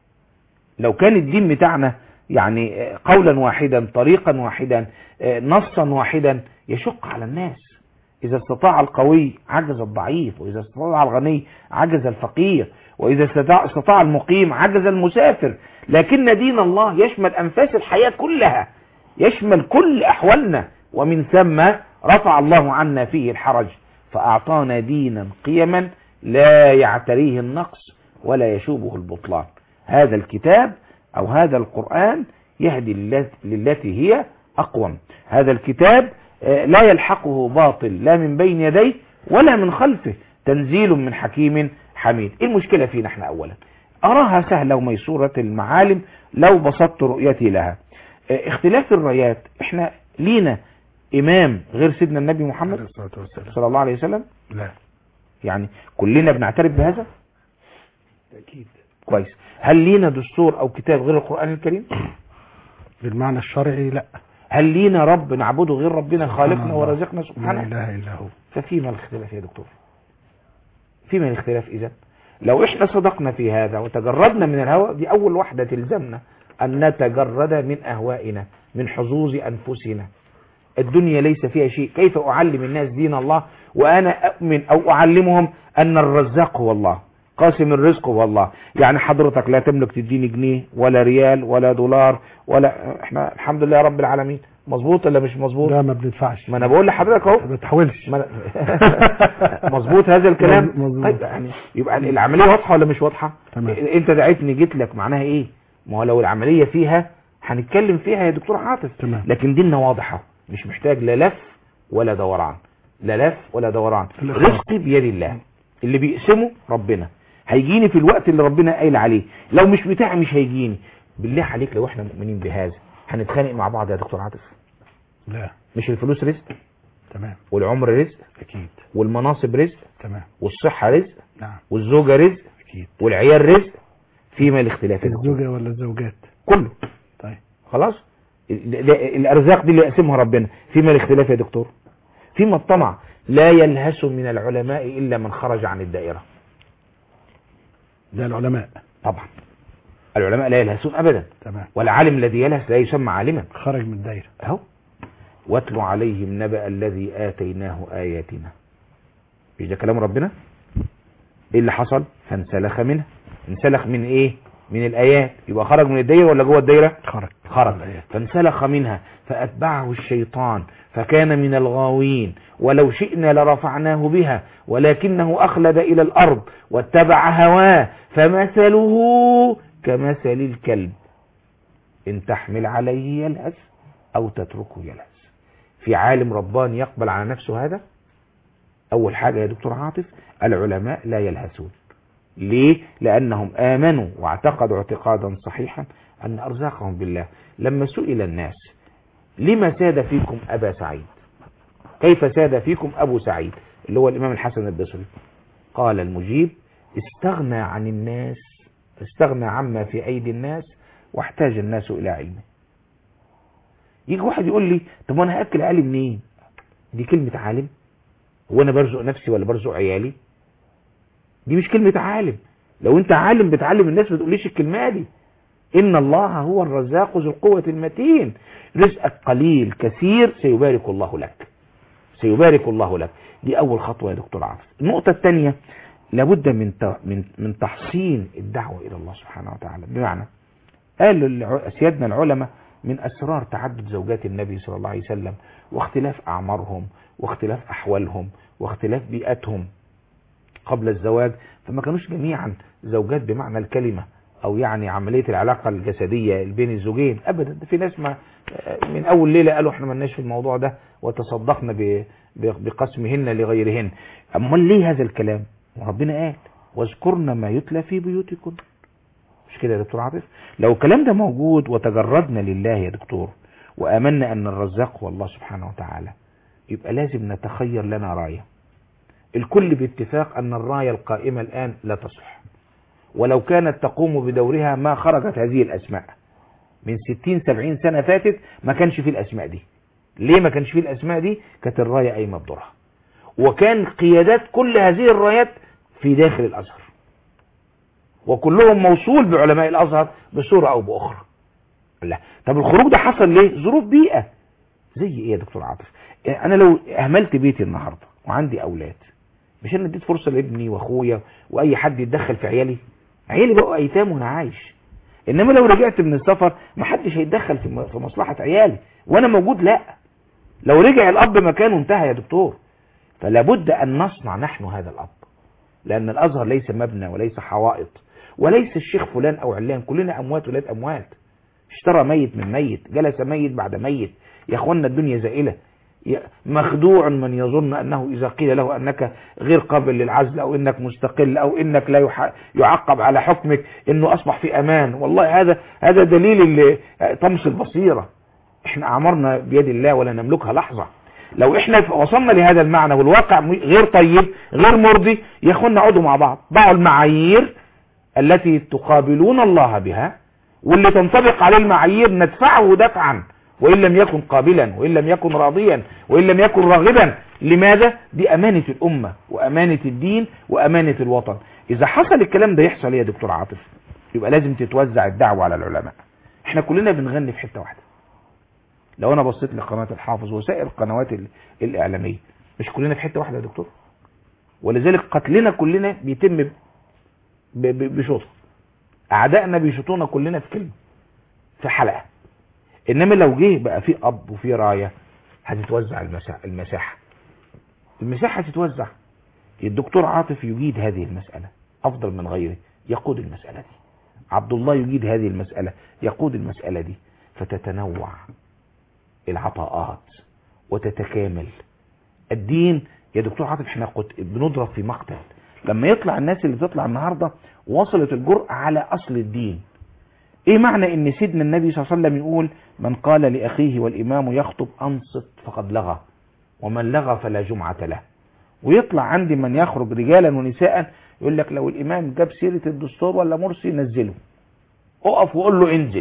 لو كان الدين بتاعنا يعني قولا واحدا طريقا واحدا نصا واحدا يشق على الناس إذا استطاع القوي عجز الضعيف وإذا استطاع الغني عجز الفقير وإذا استطاع, استطاع المقيم عجز المسافر لكن دين الله يشمل أنفاس الحياة كلها يشمل كل أحوالنا ومن ثم رفع الله عنا فيه الحرج فأعطانا دينا قيما لا يعتريه النقص ولا يشوبه البطلان هذا الكتاب أو هذا القرآن يهدي للتي هي أقوم هذا الكتاب لا يلحقه باطل لا من بين يديه ولا من خلفه تنزيل من حكيم حميد ايه المشكلة فينا احنا اولا اراها سهلة وميسورة المعالم لو بسطت رؤيتي لها اختلاف الرايات احنا لينا امام غير سيدنا النبي محمد الصلاة والسلام صلى الله عليه وسلم لا يعني كلنا بنعترف بهذا أكيد كويس هل لينا دستور او كتاب غير القرآن الكريم بالمعنى الشرعي لا هل لينا رب نعبده غير ربنا سبحان خالقنا الله. ورازقنا لا سبحانه إله إلا هو ففيما الاختلاف يا دكتور فيما الاختلاف اذا لو احنا صدقنا في هذا وتجردنا من الهوى دي اول واحدة تلزمنا ان نتجرد من اهوائنا من حظوظ انفسنا الدنيا ليس فيها شيء كيف اعلم الناس دين الله وانا اؤمن او اعلمهم ان الرزاق هو الله قاسم الرزق هو الله يعني حضرتك لا تملك تديني جنيه ولا ريال ولا دولار ولا احنا الحمد لله رب العالمين مظبوط ولا مش مظبوط لا ما بندفعش ما انا بقول لحضرتك اهو ما تحاولش ما أنا- مظبوط هذا الكلام مظبوط. طيب يعني يبقى العمليه واضحه ولا مش واضحه تمام. انت دعيتني جيت لك معناها ايه ما هو لو العملية فيها هنتكلم فيها يا دكتور عاطف تمام. لكن ديننا واضحة مش محتاج لا لف ولا دوران لا لف ولا دوران الإخلاص. رزقي بيد الله اللي بيقسمه ربنا هيجيني في الوقت اللي ربنا قايل عليه لو مش بتاعي مش هيجيني بالله عليك لو احنا مؤمنين بهذا هنتخانق مع بعض يا دكتور عاطف لا مش الفلوس رزق تمام والعمر رزق اكيد والمناصب رزق تمام والصحة رزق نعم والزوجة رزق اكيد والعيال رزق فيما الاختلاف يا دكتور. الزوجة ولا الزوجات كله طيب خلاص ال- ده- الارزاق دي اللي يقسمها ربنا فيما الاختلاف يا دكتور فيما الطمع لا يلهث من العلماء الا من خرج عن الدائره ده العلماء طبعا العلماء لا يلهثون ابدا تمام والعالم الذي يلهث لا يسمى عالما خرج من الدايرة اهو واتلو عليهم نبأ الذي آتيناه آياتنا مش ده كلام ربنا ايه اللي حصل فانسلخ منها انسلخ من ايه من الآيات يبقى خرج من الدايرة ولا جوه الدايرة خرج خرج الآيات. فانسلخ منها فأتبعه الشيطان فكان من الغاوين ولو شئنا لرفعناه بها ولكنه أخلد إلى الأرض واتبع هواه فمثله كمثل الكلب إن تحمل عليه يلهث أو تتركه يلهث في عالم رباني يقبل على نفسه هذا أول حاجة يا دكتور عاطف العلماء لا يلهثون ليه؟ لأنهم آمنوا واعتقدوا اعتقادا صحيحا أن أرزاقهم بالله لما سئل الناس لما ساد فيكم أبا سعيد كيف ساد فيكم أبو سعيد اللي هو الإمام الحسن البصري قال المجيب استغنى عن الناس استغنى عما في أيدي الناس واحتاج الناس إلى علمه يجي واحد يقول لي طب وانا هاكل عيالي منين دي كلمه عالم هو انا برزق نفسي ولا برزق عيالي دي مش كلمه عالم لو انت عالم بتعلم الناس ما تقوليش الكلمه دي ان الله هو الرزاق ذو القوه المتين رزقك قليل كثير سيبارك الله لك سيبارك الله لك دي اول خطوه يا دكتور عاطف النقطه الثانيه لابد من ت- من من تحصين الدعوه الى الله سبحانه وتعالى بمعنى قال الع- سيادنا العلماء من أسرار تعدد زوجات النبي صلى الله عليه وسلم واختلاف أعمارهم واختلاف أحوالهم واختلاف بيئتهم قبل الزواج فما كانوش جميعا زوجات بمعنى الكلمة أو يعني عملية العلاقة الجسدية بين الزوجين أبدا ده في ناس ما من أول ليلة قالوا احنا ملناش في الموضوع ده وتصدقنا ب- ب- بقسمهن لغيرهن أمال ليه هذا الكلام وربنا قال واذكرن ما يتلى في بيوتكن مش كده يا دكتور عاطف لو الكلام ده موجود وتجردنا لله يا دكتور وامنا ان الرزاق هو الله سبحانه وتعالى يبقى لازم نتخير لنا رايه الكل باتفاق ان الرايه القائمه الان لا تصلح ولو كانت تقوم بدورها ما خرجت هذه الاسماء من 60 70 سنه فاتت ما كانش فيه الاسماء دي ليه ما كانش فيه الاسماء دي كانت الرايه قايمه بدورها وكان قيادات كل هذه الرايات في داخل الازهر وكلهم موصول بعلماء الازهر بصوره او باخرى لا طب الخروج ده حصل ليه ظروف بيئه زي ايه يا دكتور عاطف انا لو اهملت بيتي النهارده وعندي اولاد مش انا اديت فرصه لابني واخويا واي حد يتدخل في عيالي عيالي بقوا ايتام وانا عايش انما لو رجعت من السفر ما حدش هيتدخل في م- في مصلحه عيالي وانا موجود لا لو رجع الاب مكانه انتهى يا دكتور فلا بد ان نصنع نحن هذا الاب لان الازهر ليس مبنى وليس حوائط وليس الشيخ فلان او علان كلنا اموات ولاد اموات اشترى ميت من ميت جلس ميت بعد ميت يا اخوانا الدنيا زائله ي- مخدوع من يظن انه اذا قيل له انك غير قابل للعزل او انك مستقل او انك لا يح- يعقب على حكمك انه اصبح في امان والله هذا هذا دليل اللي- طمس البصيره احنا اعمارنا بيد الله ولا نملكها لحظه لو احنا وصلنا لهذا المعنى والواقع م- غير طيب غير مرضي يا اخوانا اقعدوا مع بعض ضعوا المعايير التي تقابلون الله بها واللي تنطبق عليه المعايير ندفعه دفعا وإن لم يكن قابلا وإن لم يكن راضيا وإن لم يكن راغبا لماذا؟ دي أمانة الأمة وأمانة الدين وأمانة الوطن إذا حصل الكلام ده يحصل إيه يا دكتور عاطف يبقى لازم تتوزع الدعوة على العلماء احنا كلنا بنغني في حتة واحدة لو انا بصيت لقناة الحافظ وسائر القنوات ال- الإعلامية مش كلنا في حتة واحدة يا دكتور ولذلك قتلنا كلنا بيتم ب- ب- بشوط أعدائنا بيشوطونا كلنا في كلمة في حلقة إنما لو جه بقى في أب وفي راية هتتوزع المساحة المساحة المساحة هتتوزع الدكتور عاطف يجيد هذه المسألة أفضل من غيره يقود المسألة دي عبد الله يجيد هذه المسألة يقود المسألة دي فتتنوع العطاءات وتتكامل الدين يا دكتور عاطف احنا قد بنضرب في مقتل لما يطلع الناس اللي بتطلع النهاردة وصلت الجرأة على أصل الدين ايه معنى ان سيدنا النبي صلى الله عليه وسلم يقول من قال لأخيه والإمام يخطب أنصت فقد لغى ومن لغى فلا جمعة له ويطلع عندي من يخرج رجالا ونساء يقول لك لو الإمام جاب سيرة الدستور ولا مرسي نزله اقف وقول له انزل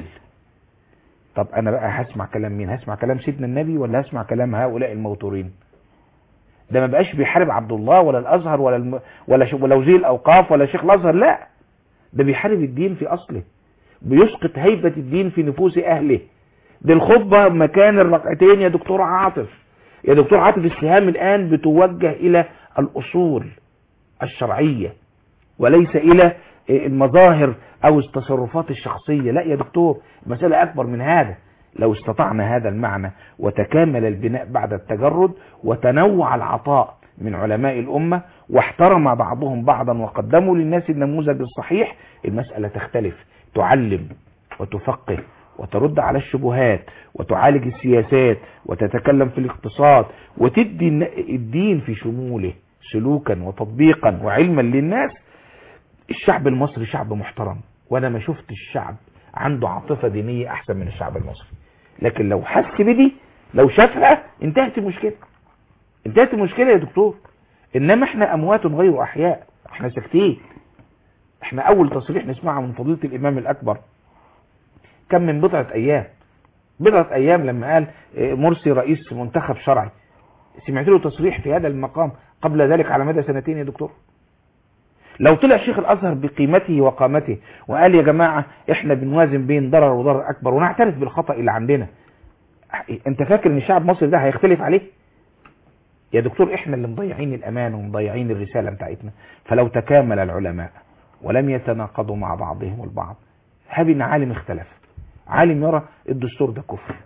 طب انا بقى هسمع كلام مين هسمع كلام سيدنا النبي ولا هسمع كلام هؤلاء الموتورين ده ما بقاش بيحارب عبد الله ولا الازهر ولا الم... ولا ش... ولا وزير الاوقاف ولا شيخ الازهر لا ده بيحارب الدين في اصله بيسقط هيبة الدين في نفوس اهله دي الخطبة مكان الركعتين يا دكتور عاطف يا دكتور عاطف السهام الان بتوجه الى الاصول الشرعية وليس الى المظاهر او التصرفات الشخصية لا يا دكتور المسألة اكبر من هذا لو استطعنا هذا المعنى وتكامل البناء بعد التجرد وتنوع العطاء من علماء الأمة واحترم بعضهم بعضا وقدموا للناس النموذج الصحيح المسألة تختلف تعلم وتفقه وترد على الشبهات وتعالج السياسات وتتكلم في الاقتصاد وتدي الدين في شموله سلوكا وتطبيقا وعلما للناس الشعب المصري شعب محترم وانا ما شفت الشعب عنده عاطفة دينية احسن من الشعب المصري لكن لو حس بدي لو شافها انتهت المشكلة انتهت المشكلة يا دكتور انما احنا اموات غير احياء احنا ساكتين احنا اول تصريح نسمعه من فضيلة الامام الاكبر كان من بضعة ايام بضعة ايام لما قال مرسي رئيس منتخب شرعي سمعت له تصريح في هذا المقام قبل ذلك على مدى سنتين يا دكتور لو طلع شيخ الازهر بقيمته وقامته وقال يا جماعة احنا بنوازن بين ضرر وضرر اكبر ونعترف بالخطأ اللي عندنا انت فاكر ان الشعب المصري ده هيختلف عليه يا دكتور احنا اللي مضيعين الامان ومضيعين الرسالة بتاعتنا فلو تكامل العلماء ولم يتناقضوا مع بعضهم البعض هاب ان عالم اختلف عالم يرى الدستور ده كفر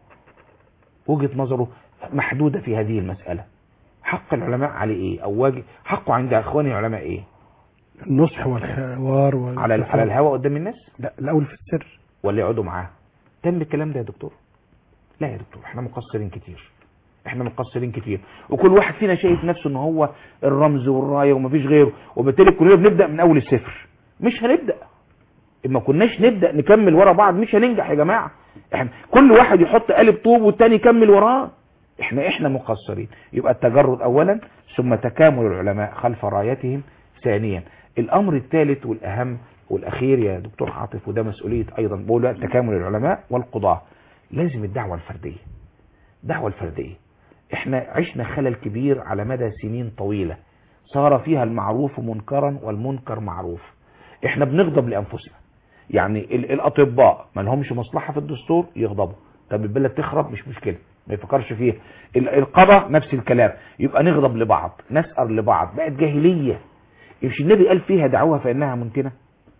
وجهة نظره محدودة في هذه المسألة حق العلماء عليه ايه او واجب حقه عند اخواني العلماء ايه النصح والحوار وال... على على الهواء قدام الناس لا الاول في السر ولا يقعدوا معاه تم الكلام ده يا دكتور لا يا دكتور احنا مقصرين كتير احنا مقصرين كتير وكل واحد فينا شايف نفسه ان هو الرمز والرايه ومفيش غيره وبالتالي كلنا بنبدا من اول الصفر مش هنبدا اما كناش نبدا نكمل ورا بعض مش هننجح يا جماعه احنا كل واحد يحط قالب طوب والتاني يكمل وراه احنا احنا مقصرين يبقى التجرد اولا ثم تكامل العلماء خلف رايتهم ثانيا الامر الثالث والاهم والاخير يا دكتور عاطف وده مسؤوليه ايضا بقول بقى تكامل العلماء والقضاه لازم الدعوه الفرديه الدعوه الفرديه احنا عشنا خلل كبير على مدى سنين طويله صار فيها المعروف منكرا والمنكر معروف احنا بنغضب لانفسنا يعني ال- الاطباء ما لهمش مصلحه في الدستور يغضبوا طب البلد تخرب مش مشكله ما يفكرش فيها ال- القضاء نفس الكلام يبقى نغضب لبعض نسأر لبعض بقت جاهليه مش النبي قال فيها دعوها فإنها منتنة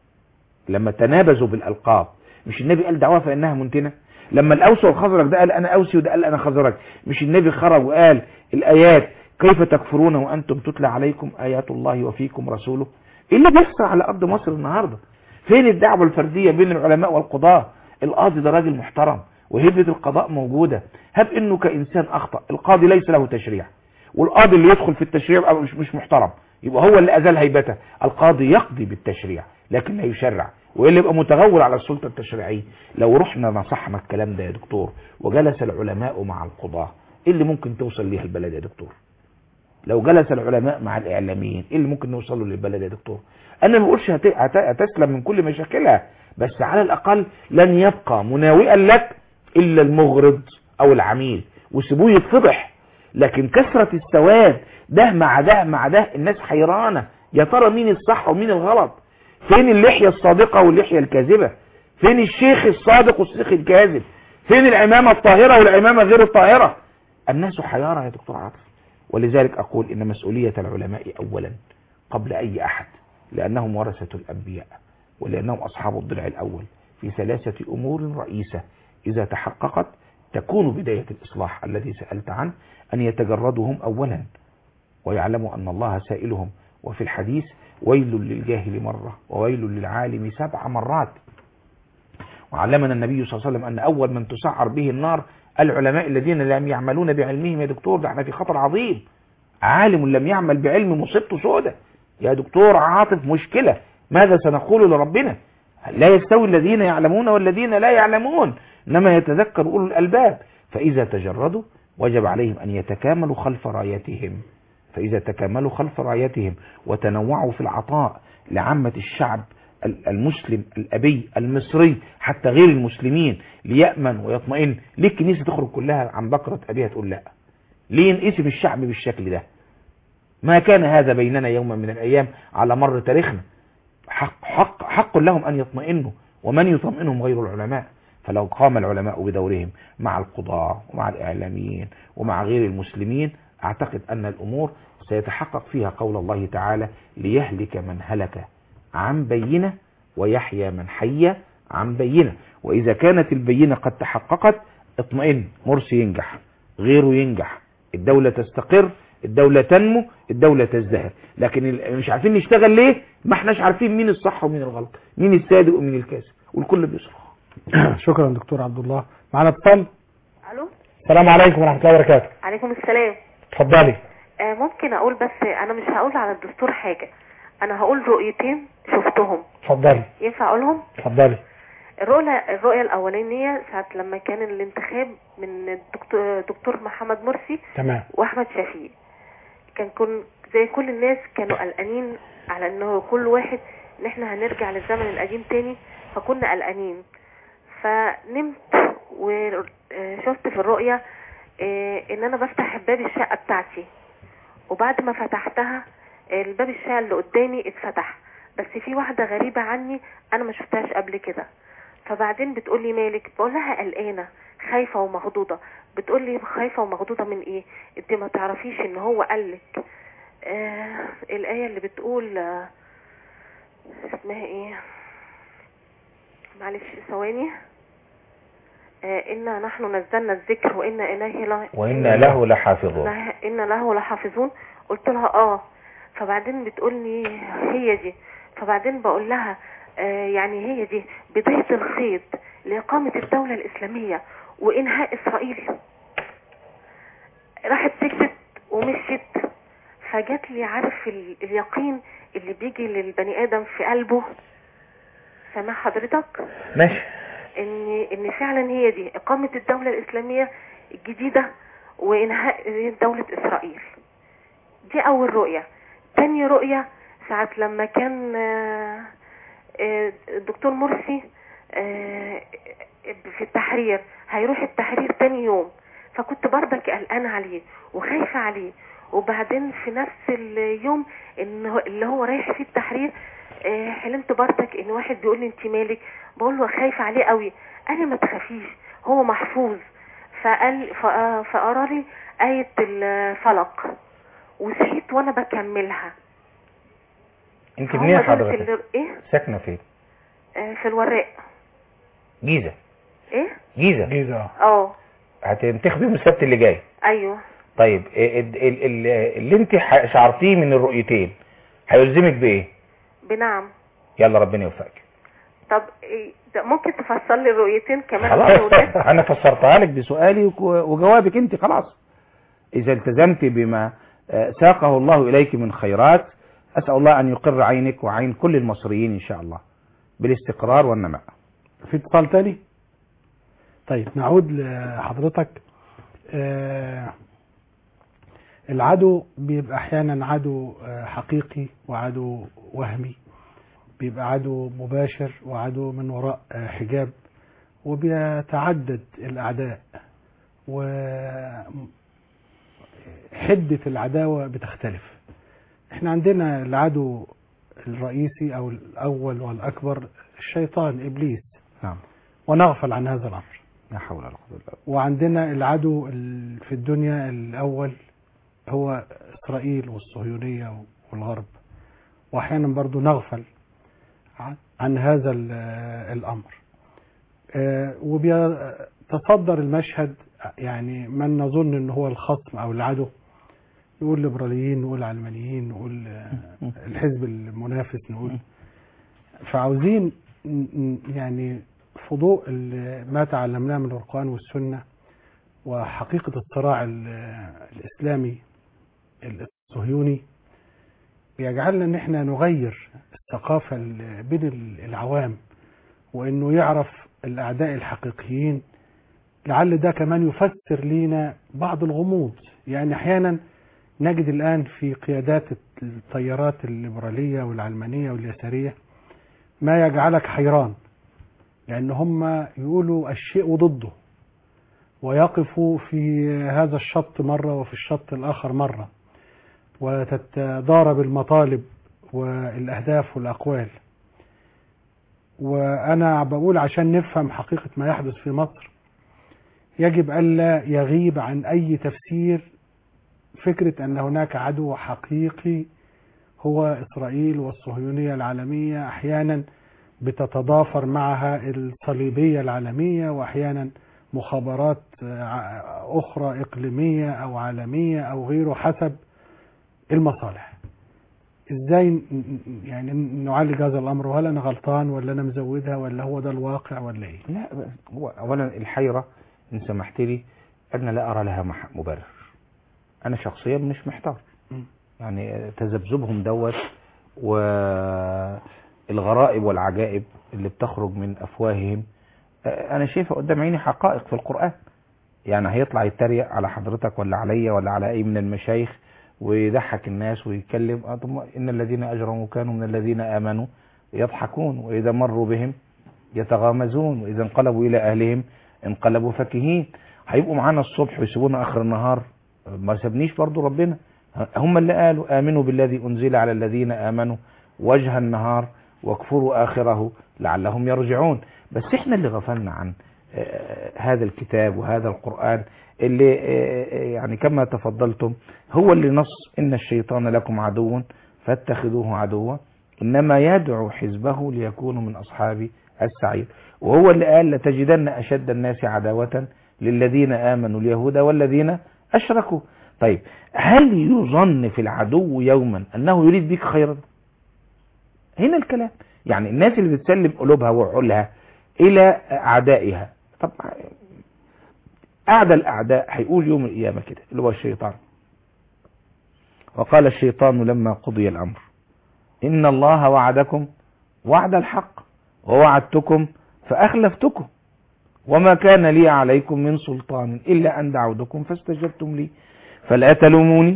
لما تنابزوا بالألقاب مش النبي قال دعوها فإنها منتنة لما الأوس والخزرج ده قال أنا أوسي وده قال أنا خزرج مش النبي خرج وقال الآيات كيف تكفرون وأنتم تتلى عليكم آيات الله وفيكم رسوله إيه اللي بيحصل على أرض مصر النهاردة فين الدعوة الفردية بين العلماء والقضاة القاضي ده راجل محترم وهبة القضاء موجودة هب انه كإنسان أخطأ القاضي ليس له تشريع والقاضي اللي يدخل في التشريع يبقى مش مش محترم يبقى هو اللي أزال هيبته القاضي يقضي بالتشريع لكن لا يشرع وإلا يبقى متغول على السلطة التشريعية لو رحنا نصحنا الكلام ده يا دكتور وجلس العلماء مع القضاة ايه اللي ممكن توصل ليها البلد يا دكتور لو جلس العلماء مع الإعلاميين ايه اللي ممكن نوصله للبلد يا دكتور انا ما بقولش هت- هت- هتسلم من كل مشاكلها بس على الأقل لن يبقى مناوئا لك إلا المغرض أو العميل وسيبوه يتفضح لكن كثرة السواد ده مع ده مع ده الناس حيرانة يا ترى مين الصح ومين الغلط فين اللحية الصادقة واللحية الكاذبة فين الشيخ الصادق والشيخ الكاذب فين العمامة الطاهرة والعمامة غير الطاهرة الناس حيارى يا دكتور عاطف ولذلك أقول إن مسؤولية العلماء أولا قبل أي أحد لأنهم ورثة الأنبياء ولأنهم أصحاب الضلع الأول في ثلاثة أمور رئيسة إذا تحققت تكون بداية الإصلاح الذي سألت عنه أن يتجردوا هم أولا ويعلموا أن الله سائلهم وفي الحديث ويل للجاهل مرة وويل للعالم سبع مرات وعلمنا النبي صلى الله عليه وسلم أن أول من تسعر به النار العلماء الذين لم يعملون بعلمهم يا دكتور ده احنا في خطر عظيم عالم لم يعمل بعلم مصيبته سودة يا دكتور عاطف مشكلة ماذا سنقول لربنا لا يستوي الذين يعلمون والذين لا يعلمون إنما يتذكر أولو الألباب فإذا تجردوا وجب عليهم أن يتكاملوا خلف رايتهم فإذا تكاملوا خلف رايتهم وتنوعوا في العطاء لعامة الشعب المسلم الأبي المصري حتى غير المسلمين ليأمن ويطمئن ليه الكنيسة تخرج كلها عن بكرة أبيها تقول لا ليه ينقسم الشعب بالشكل ده ما كان هذا بيننا يوما من الأيام على مر تاريخنا حق, حق, حق لهم أن يطمئنوا ومن يطمئنهم غير العلماء فلو قام العلماء بدورهم مع القضاة ومع الإعلاميين ومع غير المسلمين أعتقد أن الأمور سيتحقق فيها قول الله تعالى ليهلك من هلك عن بينة ويحيى من حي عن بينة وإذا كانت البينة قد تحققت اطمئن مرسي ينجح غيره ينجح الدولة تستقر الدولة تنمو الدولة تزدهر لكن مش عارفين نشتغل ليه ما احناش عارفين مين الصح ومين الغلط مين الصادق ومين الكاذب والكل بيصرخ شكرا دكتور عبد الله معنا اتصال الو السلام عليكم ورحمه الله وبركاته عليكم السلام اتفضلي آه ممكن اقول بس انا مش هقول على الدستور حاجة انا هقول رؤيتين شفتهم اتفضلي ينفع اقولهم اتفضلي الرؤية الرؤية الاولانية ساعة لما كان الانتخاب من الدكتور دكتور محمد مرسي تمام واحمد شفيق كان كن زي كل الناس كانوا قلقانين على انه كل واحد ان احنا هنرجع للزمن القديم تاني فكنا قلقانين فنمت وشفت في الرؤية آه، ان انا بفتح باب الشقة بتاعتي وبعد ما فتحتها آه، الباب الشقة اللي قدامي اتفتح بس في واحدة غريبة عني انا ما شفتهاش قبل كده فبعدين بتقول لي مالك بقول لها قلقانة خايفة ومخضوضة بتقول لي خايفة ومخضوضة من ايه انت ما تعرفيش ان هو قالك آه الآية اللي بتقول آه اسمها ايه معلش ثواني آه إنا نحن نزلنا الذكر وإنا إليه لا وإنا له لحافظون له- إنا له لحافظون قلت لها اه فبعدين بتقول لي هي دي فبعدين بقول لها آه يعني هي دي بداية الخيط لإقامة الدولة الإسلامية وإنهاء إسرائيل راحت سكتت ومشيت فجات لي عارف ال- اليقين اللي بيجي للبني آدم في قلبه سامع حضرتك ماشي ان ان فعلا هي دي اقامه الدوله الاسلاميه الجديده وانهاء دوله اسرائيل دي اول رؤيه تاني رؤيه ساعه لما كان آه، آه، الدكتور مرسي آه، في التحرير هيروح التحرير تاني يوم فكنت برضك قلقانه عليه وخايفه عليه وبعدين في نفس اليوم ان هو- اللي هو رايح فيه التحرير آه، حلمت برضك ان واحد بيقول لي انت مالك بقول له خايفه عليه قوي قال لي ما تخافيش هو محفوظ فقال فق- فقرا لي ايه الفلق وصحيت وانا بكملها انت فهم منين دول حضرتك اللي- ايه ساكنه فين آه، في الوراق جيزه ايه جيزه جيزه اه هتنتخبي يوم السبت اللي جاي ايوه طيب ال- ال- ال- اللي انت ح- شعرتيه من الرؤيتين هيلزمك بايه بنعم يلا ربنا يوفقك طب إيه ده ممكن تفسر لي الرؤيتين كمان خلاص للأولاد؟ انا فسرتها لك بسؤالي وك- وجوابك انت خلاص اذا التزمت بما آه، ساقه الله اليك من خيرات اسال الله ان يقر عينك وعين كل المصريين ان شاء الله بالاستقرار والنماء في اتصال تاني طيب نعود لحضرتك آه، العدو بيبقى احيانا عدو آه، حقيقي وعدو وهمي بيبقى عدو مباشر وعدو من وراء آه، حجاب وبيتعدد الاعداء وحدة العداوة بتختلف احنا عندنا العدو الرئيسي او الاول والاكبر الشيطان ابليس نعم ونغفل عن هذا الامر لا حول ولا قوه الا بالله وعندنا العدو ال- في الدنيا الاول هو اسرائيل والصهيونيه والغرب واحيانا برضو نغفل عن- عن هذا ال- الامر آه، وبيتصدر المشهد يعني من نظن ان هو الخصم او العدو نقول ليبراليين نقول علمانيين نقول آه، الحزب المنافس نقول فعاوزين ن- ن- يعني في ضوء ال- ما تعلمناه من القرآن والسنة وحقيقة الصراع ال- الإسلامي الصهيوني يجعلنا ان احنا نغير الثقافة ال- بين ال- العوام وانه يعرف الاعداء الحقيقيين لعل ده كمان يفسر لينا بعض الغموض يعني احيانا نجد الان في قيادات التيارات الليبرالية والعلمانية واليسارية ما يجعلك حيران لان هم يقولوا الشيء وضده ويقفوا في هذا الشط مرة وفي الشط الآخر مرة وتتضارب المطالب والأهداف والأقوال وأنا بقول عشان نفهم حقيقة ما يحدث في مصر يجب ألا يغيب عن أي تفسير فكرة أن هناك عدو حقيقي هو إسرائيل والصهيونية العالمية أحيانا بتتضافر معها الصليبية العالمية وأحيانا مخابرات آه، أخرى إقليمية أو عالمية أو غيره حسب المصالح ازاي ن- ن- يعني نعالج هذا الامر وهل انا غلطان ولا انا مزودها ولا هو ده الواقع ولا ايه لا بس هو اولا الحيرة ان سمحت لي انا لا ارى لها مح- مبرر انا شخصيا مش محتار مم. يعني تذبذبهم دوت والغرائب والعجائب اللي بتخرج من افواههم آه، انا شايفها قدام عيني حقائق في القرآن يعني هيطلع يتريق على حضرتك ولا عليا ولا على اي من المشايخ ويضحك الناس ويتكلم آه، طب ان الذين اجرموا كانوا من الذين امنوا يضحكون واذا مروا بهم يتغامزون واذا انقلبوا الى اهلهم انقلبوا فكهين هيبقوا معانا الصبح ويسيبونا اخر النهار ما سابنيش برضو ربنا هم اللي قالوا امنوا بالذي انزل على الذين امنوا وجه النهار واكفروا اخره لعلهم يرجعون بس احنا اللي غفلنا عن آه، هذا الكتاب وهذا القرآن اللي آه، آه، يعني كما تفضلتم هو اللي نص إن الشيطان لكم عدو فاتخذوه عدوا إنما يدعو حزبه ليكونوا من أصحاب السعير وهو اللي قال لتجدن أشد الناس عداوة للذين آمنوا اليهود والذين أشركوا طيب هل يظن في العدو يوما أنه يريد بك خيرا هنا الكلام يعني الناس اللي بتسلم قلوبها وعقولها إلى أعدائها طب أعدى الأعداء هيقول يوم القيامة كده اللي هو الشيطان وقال الشيطان لما قضي الأمر إن الله وعدكم وعد الحق ووعدتكم فأخلفتكم وما كان لي عليكم من سلطان إلا أن دعوتكم فاستجبتم لي فلا تلوموني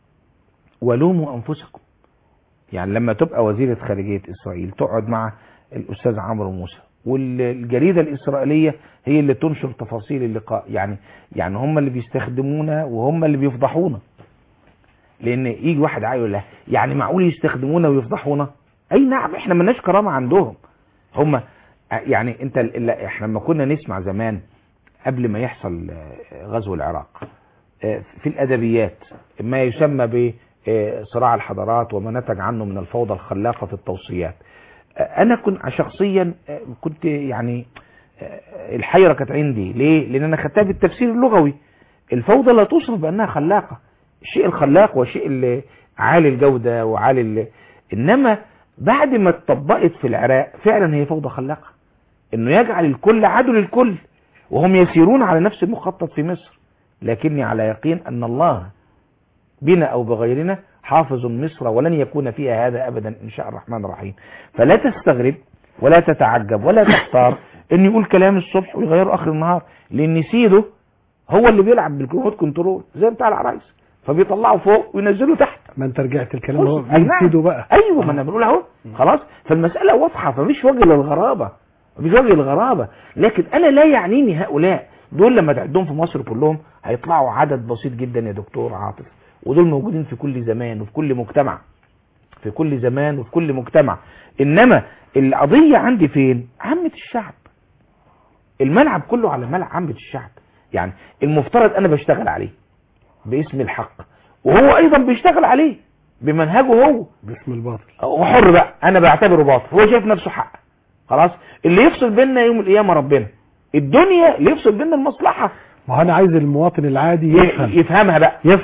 ولوموا أنفسكم يعني لما تبقى وزيرة خارجية إسرائيل تقعد مع الأستاذ عمرو موسى والجريدة الإسرائيلية هي اللي تنشر تفاصيل اللقاء يعني يعني هم اللي بيستخدمونا وهم اللي بيفضحونا لأن يجي واحد عايز يقول لها يعني معقول يستخدمونا ويفضحونا أي نعم احنا ملناش كرامة عندهم هم يعني انت ال- احنا لما كنا نسمع زمان قبل ما يحصل آه، غزو العراق آه، في الأدبيات ما يسمى بصراع الحضارات وما نتج عنه من الفوضى الخلاقة في التوصيات آه، أنا كنت شخصيا آه، كنت يعني آه، الحيرة كانت عندي ليه؟ لأن أنا خدتها بالتفسير اللغوي الفوضى لا توصف بأنها خلاقة الشيء الخلاق والشيء اللي عالي الجودة وعالي ال... إنما بعد ما اتطبقت في العراق فعلا هي فوضى خلاقة إنه يجعل الكل عدو للكل وهم يسيرون على نفس المخطط في مصر لكني على يقين أن الله بنا أو بغيرنا حافظ مصر ولن يكون فيها هذا أبدا إن شاء الرحمن الرحيم فلا تستغرب ولا تتعجب ولا تحتار إن يقول كلام الصبح ويغيره آخر النهار لأن سيده هو اللي بيلعب بالكروت كنترول زي بتاع العرايس فبيطلعه فوق وينزله تحت ما انت رجعت الكلام هو بص، أي نعم. بيفيده بقى ايوه ما انا بقول اهو خلاص فالمساله واضحه فمش وجه للغرابه مفيش وجه للغرابه لكن انا لا يعنيني هؤلاء دول لما تعدهم في مصر كلهم هيطلعوا عدد بسيط جدا يا دكتور عاطف ودول موجودين في كل زمان وفي كل مجتمع في كل زمان وفي كل مجتمع انما القضيه عندي فين عامه الشعب الملعب كله على ملعب عامه الشعب يعني المفترض انا بشتغل عليه باسم الحق وهو ايضا بيشتغل عليه بمنهجه هو باسم الباطل هو حر بقى انا بعتبره باطل هو شايف نفسه حق خلاص اللي يفصل بيننا يوم القيامه ربنا الدنيا اللي يفصل بيننا المصلحه ما هو انا عايز المواطن العادي ي- يفهم يفهمها بقى يفهم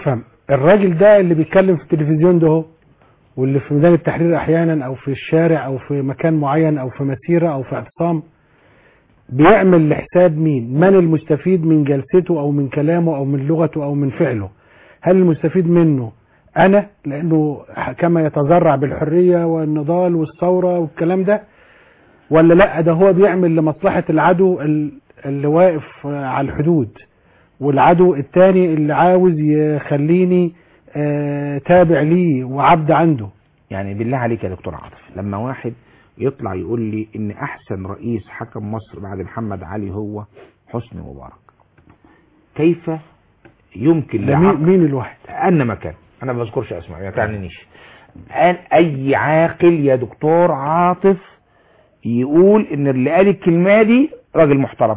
الراجل ده اللي بيتكلم في التلفزيون ده هو واللي في ميدان التحرير احيانا او في الشارع او في مكان معين او في مسيره او في اعتصام بيعمل لحساب مين من المستفيد من جلسته او من كلامه او من لغته او من فعله هل المستفيد منه انا لانه كما يتذرع بالحريه والنضال والثوره والكلام ده ولا لا ده هو بيعمل لمصلحه العدو ال- اللي واقف على الحدود والعدو التاني اللي عاوز يخليني آه، تابع ليه وعبد عنده يعني بالله عليك يا دكتور عاطف لما واحد يطلع يقول لي ان احسن رئيس حكم مصر بعد محمد علي هو حسني مبارك كيف يمكن ده مين, لعقل مين الواحد انا مكان انا ما بذكرش اسماء ما تعنينيش أن اي عاقل يا دكتور عاطف يقول ان اللي قال الكلمه دي راجل محترم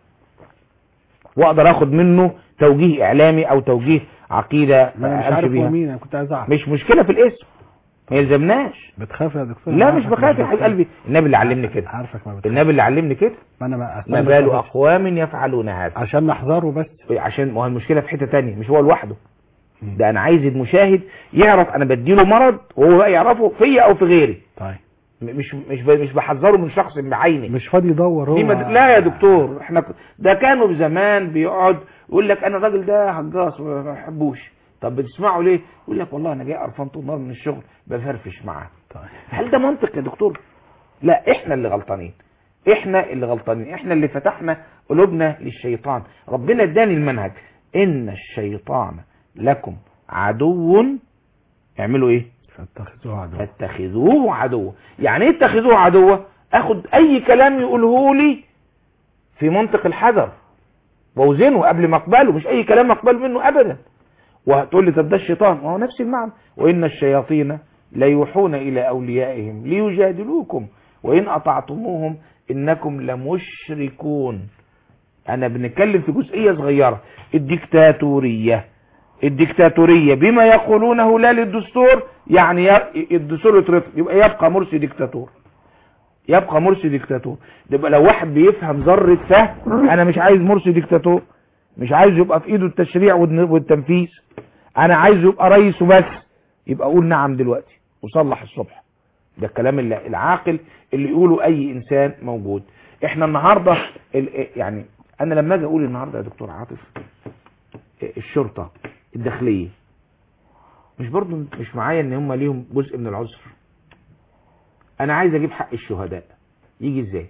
واقدر اخد منه توجيه اعلامي او توجيه عقيده ما انا مش أمشي عارف بيها. هو مين انا كنت عايز اعرف مش مشكله في الاسم ما يلزمناش بتخاف يا دكتور لا أنا مش عارفك بخاف يا بتخاف. حبيب قلبي النبي اللي علمني كده عارفك ما بتخاف النبي اللي علمني كده ما انا ما أصل ما أنا بال بخافش. اقوام يفعلون هذا عشان نحذره بس عشان ما هو المشكله في حته تانية مش هو لوحده ده انا عايز المشاهد يعرف انا بديله مرض وهو بقى يعرفه فيا او في غيري طيب م- مش مش ب- مش بحذره من شخص بعيني مش فاضي يدور هو دي مد... لا يا دكتور احنا ك- ده كانوا زمان بيقعد يقول لك انا الراجل ده هجاص ما بحبوش طب بتسمعه ليه يقول لك والله انا جاي قرفان طول النهار من الشغل بفرفش معاه طيب هل ده منطق يا دكتور لا احنا اللي غلطانين احنا اللي غلطانين احنا اللي فتحنا قلوبنا للشيطان ربنا اداني المنهج ان الشيطان لكم عدو اعملوا ايه فاتخذوه عدو فاتخذوه عدوا يعني ايه اتخذوه عدوا اخد اي كلام يقوله لي في منطق الحذر واوزنه قبل ما اقبله مش اي كلام اقبل منه ابدا وهتقول لي طب ده الشيطان وهو نفس المعنى وان الشياطين ليوحون الى اوليائهم ليجادلوكم وان اطعتموهم انكم لمشركون انا بنتكلم في جزئيه صغيره الديكتاتوريه الديكتاتوريه بما يقولونه لا للدستور يعني ي- الدستور يترفض يبقى يبقى مرسي ديكتاتور يبقى مرسي ديكتاتور يبقى لو واحد بيفهم ذره فهم انا مش عايز مرسي ديكتاتور مش عايز يبقى في ايده التشريع والن- والتنفيذ انا عايز يبقى رئيس وبس يبقى قول نعم دلوقتي وصلح الصبح ده الكلام اللي العاقل اللي يقوله اي انسان موجود احنا النهارده ال- يعني انا لما اجي اقول النهارده يا دكتور عاطف الشرطه الداخليه مش برضو مش معايا ان هم ليهم جزء من العذر انا عايز اجيب حق الشهداء يجي ازاي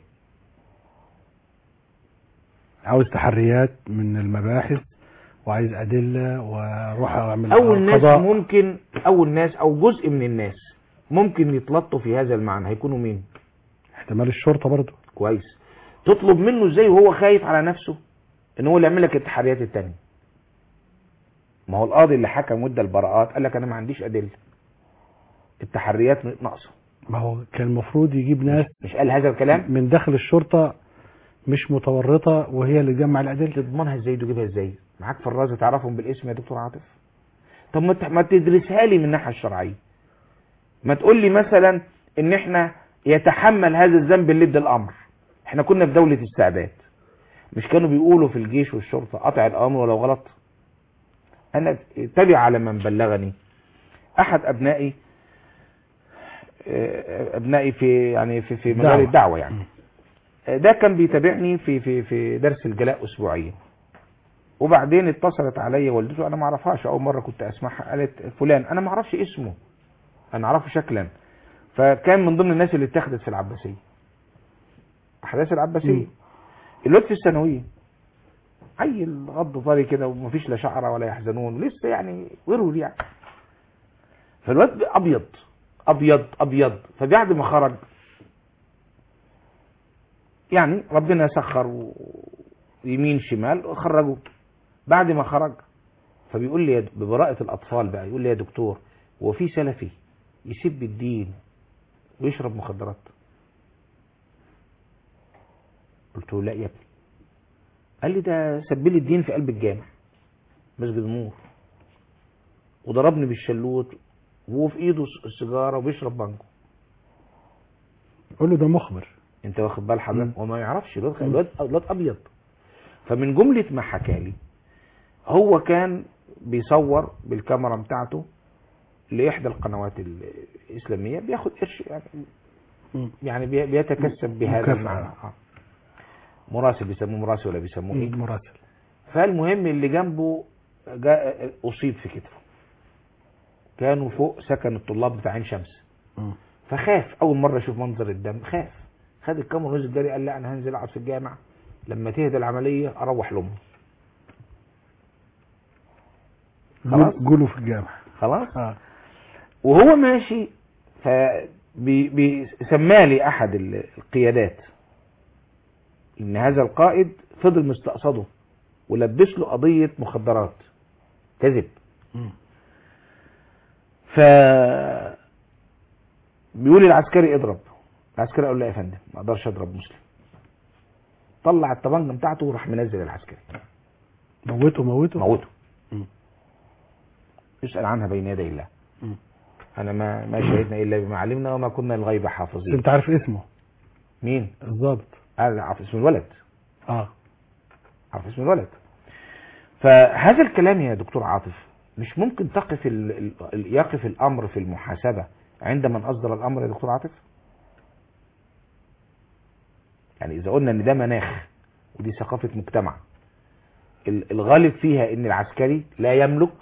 عاوز تحريات من المباحث وعايز ادله واروح اعمل اول ناس قضاء. ممكن اول ناس او جزء من الناس ممكن يتلطوا في هذا المعنى هيكونوا مين احتمال الشرطه برضه كويس تطلب منه ازاي وهو خايف على نفسه ان هو اللي يعمل لك التحريات التانية ما هو القاضي اللي حكم وادى البراءات قال لك انا ما عنديش ادله التحريات ناقصه ما هو كان المفروض يجيب ناس مش قال هذا الكلام من داخل الشرطه مش متورطه وهي اللي تجمع الادله تضمنها ازاي تجيبها ازاي معاك فراز تعرفهم بالاسم يا دكتور عاطف طب ما ت- ما تدرسها لي من الناحيه الشرعيه ما تقول لي مثلا ان احنا يتحمل هذا الذنب اللي ادى الامر احنا كنا في دوله استعباد مش كانوا بيقولوا في الجيش والشرطه قطع الامر ولو غلط انا تبع على من بلغني احد ابنائي آه، ابنائي في يعني في في مجال دعوة. الدعوه يعني ده كان بيتابعني في في في درس الجلاء اسبوعيا وبعدين اتصلت عليا والدته انا ما اعرفهاش اول مره كنت اسمعها قالت فلان انا ما اعرفش اسمه انا اعرفه شكلا فكان من ضمن الناس اللي اتخذت في العباسيه احداث العباسيه مم. الواد في الثانويه عيل غض طري كده ومفيش لا شعره ولا يحزنون لسه يعني ورول يعني فالواد ابيض ابيض ابيض فبعد ما خرج يعني ربنا سخر و- يمين شمال خرجوه بعد ما خرج فبيقول لي يا د- ببراءة الأطفال بقى يقول لي يا دكتور هو في سلفي يسب الدين ويشرب مخدرات قلت له لا يا ابني قال لي ده سب لي الدين في قلب الجامع مسجد النور وضربني بالشلوت وهو في ايده س- السيجاره وبيشرب بانجو قول له ده مخبر انت واخد بال مم. حضرتك وما يعرفش الواد مم. الواد الواد ابيض فمن جمله ما حكى لي هو كان بيصور بالكاميرا بتاعته لاحدى القنوات الاسلاميه بياخد قرش يعني مم. يعني بي- بيتكسب بهذا مكافأة. المعنى آه. مراسل بيسموه مراسل ولا بيسموه ايه مراسل فالمهم اللي جنبه جاء اصيب في كتفه كانوا فوق سكن الطلاب بتاع عين شمس مم. فخاف اول مره يشوف منظر الدم خاف خد الكاميرا ونزل جري قال لا انا هنزل اقعد في الجامع لما تهدى العمليه اروح لامي خلاص. جول- جوله في الجامع خلاص اه وهو ماشي فسمى لي احد ال- القيادات ان هذا القائد فضل مستقصده ولبس له قضيه مخدرات كذب مم. ف بيقول العسكري اضرب العسكري قال له لا يا فندم ما اقدرش اضرب مسلم طلع الطبنجه بتاعته وراح منزل العسكري موته موته موته مم. يسال عنها بين يدي الله مم. انا ما ما شهدنا الا بما علمنا وما كنا للغيب حافظين انت عارف اسمه مين الضابط قال عارف اسم الولد اه عارف اسم الولد فهذا الكلام يا دكتور عاطف مش ممكن تقف ال... ال... يقف الامر في المحاسبه عند من اصدر الامر يا دكتور عاطف يعني اذا قلنا ان ده مناخ ودي ثقافه مجتمع ال- الغالب فيها ان العسكري لا يملك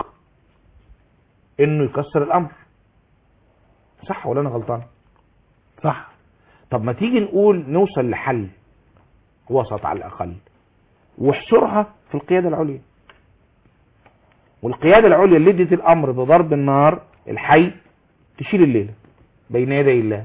انه يكسر الامر صح ولا انا غلطان صح طب ما تيجي نقول نوصل لحل وسط على الاقل واحصرها في القياده العليا والقياده العليا اللي ادت الامر بضرب النار الحي تشيل الليله بين يدي الله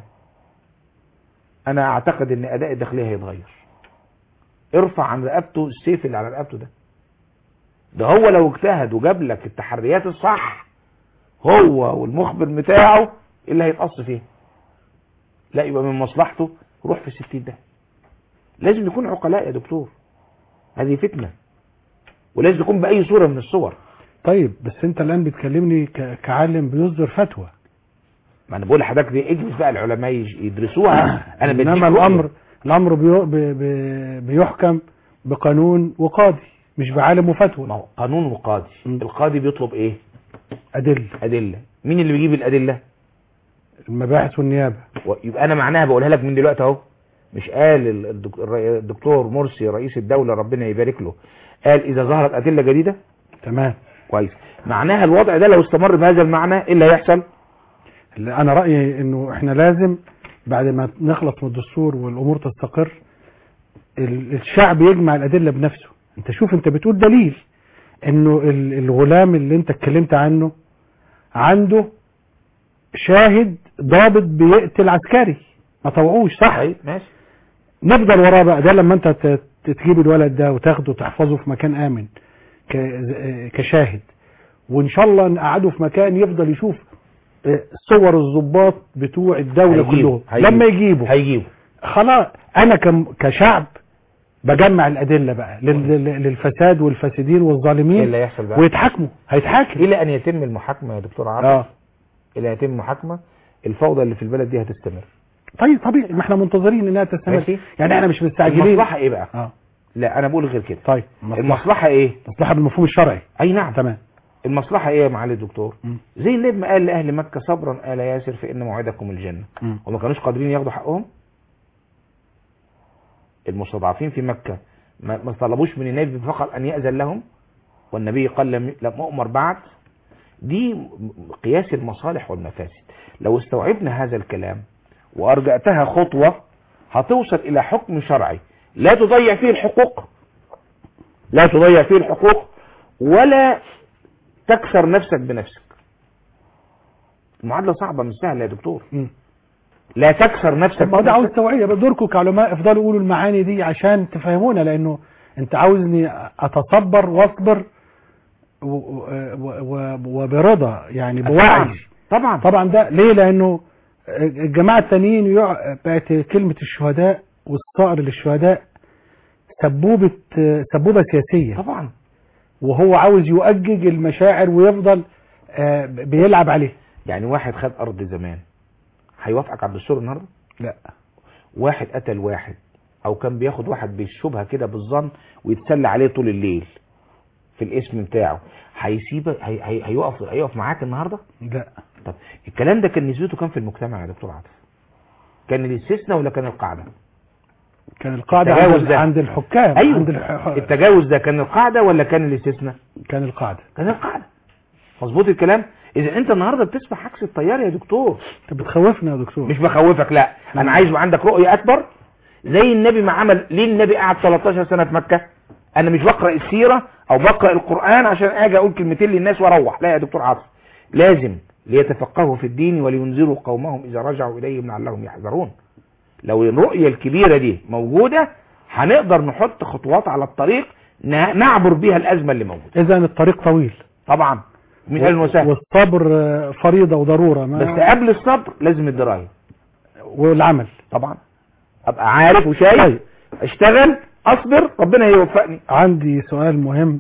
انا اعتقد ان اداء الداخليه هيتغير ارفع عن رقبته السيف اللي على رقبته ده ده هو لو اجتهد وجاب لك التحريات الصح هو والمخبر بتاعه اللي هيتقص فيه لا يبقى من مصلحته روح في الستين ده لازم نكون عقلاء يا دكتور هذه فتنة ولازم تكون بأي صورة من الصور طيب بس انت الان بتكلمني ك- كعالم بيصدر فتوى ما انا بقول لحضرتك دي اجلس بقى العلماء يج- يدرسوها انا بديك انما رؤية. الامر الامر بيو- بي- بي- بيحكم بقانون وقاضي مش بعالم ما وفتوى هو قانون وقاضي م. القاضي بيطلب ايه ادله ادله مين اللي بيجيب الادله المباحث والنيابه و- يبقى انا معناها بقولها لك من دلوقتي اهو مش قال ال- الدك- الر- الدكتور مرسي رئيس الدولة ربنا يبارك له قال اذا ظهرت ادله جديده تمام كويس معناها الوضع ده لو استمر بهذا المعنى ايه اللي هيحصل اللي انا رايي انه احنا لازم بعد ما نخلص من الدستور والامور تستقر ال- الشعب يجمع الادله بنفسه انت شوف انت بتقول دليل انه ال- الغلام اللي انت اتكلمت عنه عنده شاهد ضابط بيقتل عسكري ما طوعوش صح طيب ماشي نفضل وراه بقى ده لما انت ت- ت- تجيب الولد ده وتاخده وتحفظه في مكان امن ك- كشاهد وان شاء الله نقعده في مكان يفضل يشوف اه، صور الضباط بتوع الدولة هيجيبه، كلهم هيجيبه. لما يجيبوا هيجيبه خلاص انا كم- كشعب بجمع الادله بقى لل- لل- للفساد والفاسدين ايه والظالمين اللي هيحصل بقى ويتحاكموا هيتحاكم الى ان يتم المحاكمه يا دكتور عاطف اه الى ان يتم المحاكمه الفوضى اللي في البلد دي هتستمر طيب طبيعي ما احنا منتظرين انها تستمر ماشي. يعني احنا مش مستعجلين المصلحه ايه بقى اه لا انا بقول غير كده طيب المصلحه المصلحه ايه مصلحه بالمفهوم الشرعي اي نعم تمام المصلحه ايه يا معالي الدكتور مم. زي اللي ما قال لاهل مكه صبرا ال ياسر فان موعدكم الجنه مم. وما كانوش قادرين ياخدوا حقهم المستضعفين في مكة ما ما طلبوش من النبي فقط أن يأذن لهم والنبي قال لم لم أؤمر بعد دي م- قياس المصالح والمفاسد لو استوعبنا هذا الكلام وأرجعتها خطوة هتوصل إلى حكم شرعي لا تضيع فيه الحقوق لا تضيع فيه الحقوق ولا تكسر نفسك بنفسك المعادلة صعبة مش سهلة يا دكتور مم. لا تكسر نفسك طب ما هو ده عاوز بنفسك. توعيه بس دوركم كعلماء افضلوا قولوا المعاني دي عشان تفهمونا لانه انت عاوزني اتصبر واصبر و- و- و- وبرضا يعني طبعا بوعي طبعا طبعا ده ليه لانه الجماعه التانيين يع- بقت كلمه الشهداء والصقر للشهداء سبوبه سبوبه سياسيه طبعا وهو عاوز يؤجج المشاعر ويفضل آه، بيلعب عليه يعني واحد خد ارض زمان هيوافقك على الدستور النهارده لا واحد قتل واحد او كان بياخد واحد بالشبهه كده بالظن ويتسلى عليه طول الليل في الاسم بتاعه هيسيبك هي هي هيقف هيقف معاك النهارده لا طب الكلام ده كان نسبته كام في المجتمع يا دكتور عاطف كان الاستثناء ولا كان القاعده كان القاعدة التجاوز عند, ده. عند الحكام ايوه عند الح... التجاوز ده كان القاعده ولا كان الاستثناء كان القاعدة كان القاعده مظبوط الكلام اذا انت النهارده بتسمع عكس التيار يا دكتور انت بتخوفنا يا دكتور مش بخوفك لا انا عايز يبقى عندك رؤيه اكبر زي النبي ما عمل ليه النبي قعد 13 سنه في مكه انا مش بقرا السيره او بقرا القران عشان اجي اقول كلمتين للناس واروح لا يا دكتور عاطف لازم ليتفقهوا في الدين ولينذروا قومهم اذا رجعوا اليهم لعلهم يحذرون لو الرؤيه الكبيره دي موجوده هنقدر نحط خطوات على الطريق ن- نعبر بيها الازمه اللي موجوده اذا الطريق طويل طبعا من اهل وسهل والصبر آه، فريضة وضرورة ما بس قبل الصبر لازم الدرايه والعمل طبعا ابقى عارف وشايف اشتغل اصبر ربنا يوفقني عندي سؤال مهم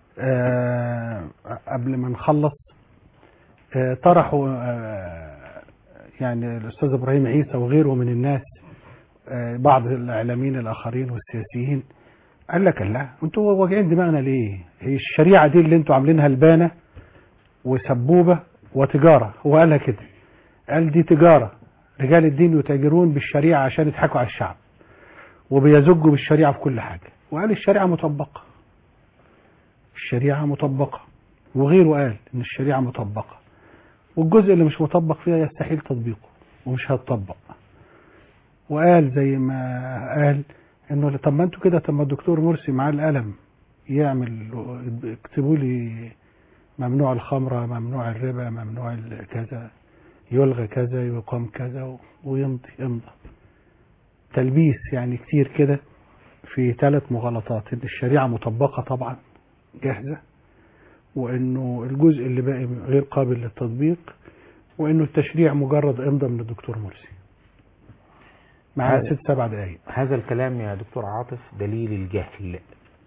آه، قبل ما نخلص آه، طرحوا آه، يعني الأستاذ إبراهيم عيسى وغيره من الناس آه، بعض الإعلاميين الآخرين والسياسيين قال لك لا انتوا واجعين دماغنا ليه هي الشريعة دي اللي انتوا عاملينها البانة وسبوبة وتجارة هو قالها كده قال دي تجارة رجال الدين يتاجرون بالشريعة عشان يضحكوا على الشعب وبيزجوا بالشريعة في كل حاجة وقال الشريعة مطبقة الشريعة مطبقة وغيره قال ان الشريعة مطبقة والجزء اللي مش مطبق فيها يستحيل تطبيقه ومش هتطبق وقال زي ما قال انه طب ما انتوا كده طب ما الدكتور مرسي معاه القلم يعمل اكتبوا لي ممنوع الخمرة ممنوع الربا ممنوع ال- كذا يلغى كذا يقام كذا و- ويمضي يمضى تلبيس يعني كتير كده في ثلاث مغالطات ان الشريعة مطبقة طبعا جاهزة وانه الجزء اللي باقي غير قابل للتطبيق وانه التشريع مجرد امضى من الدكتور مرسي معنا هذا- ست سبع دقايق هذا الكلام يا دكتور عاطف دليل الجهل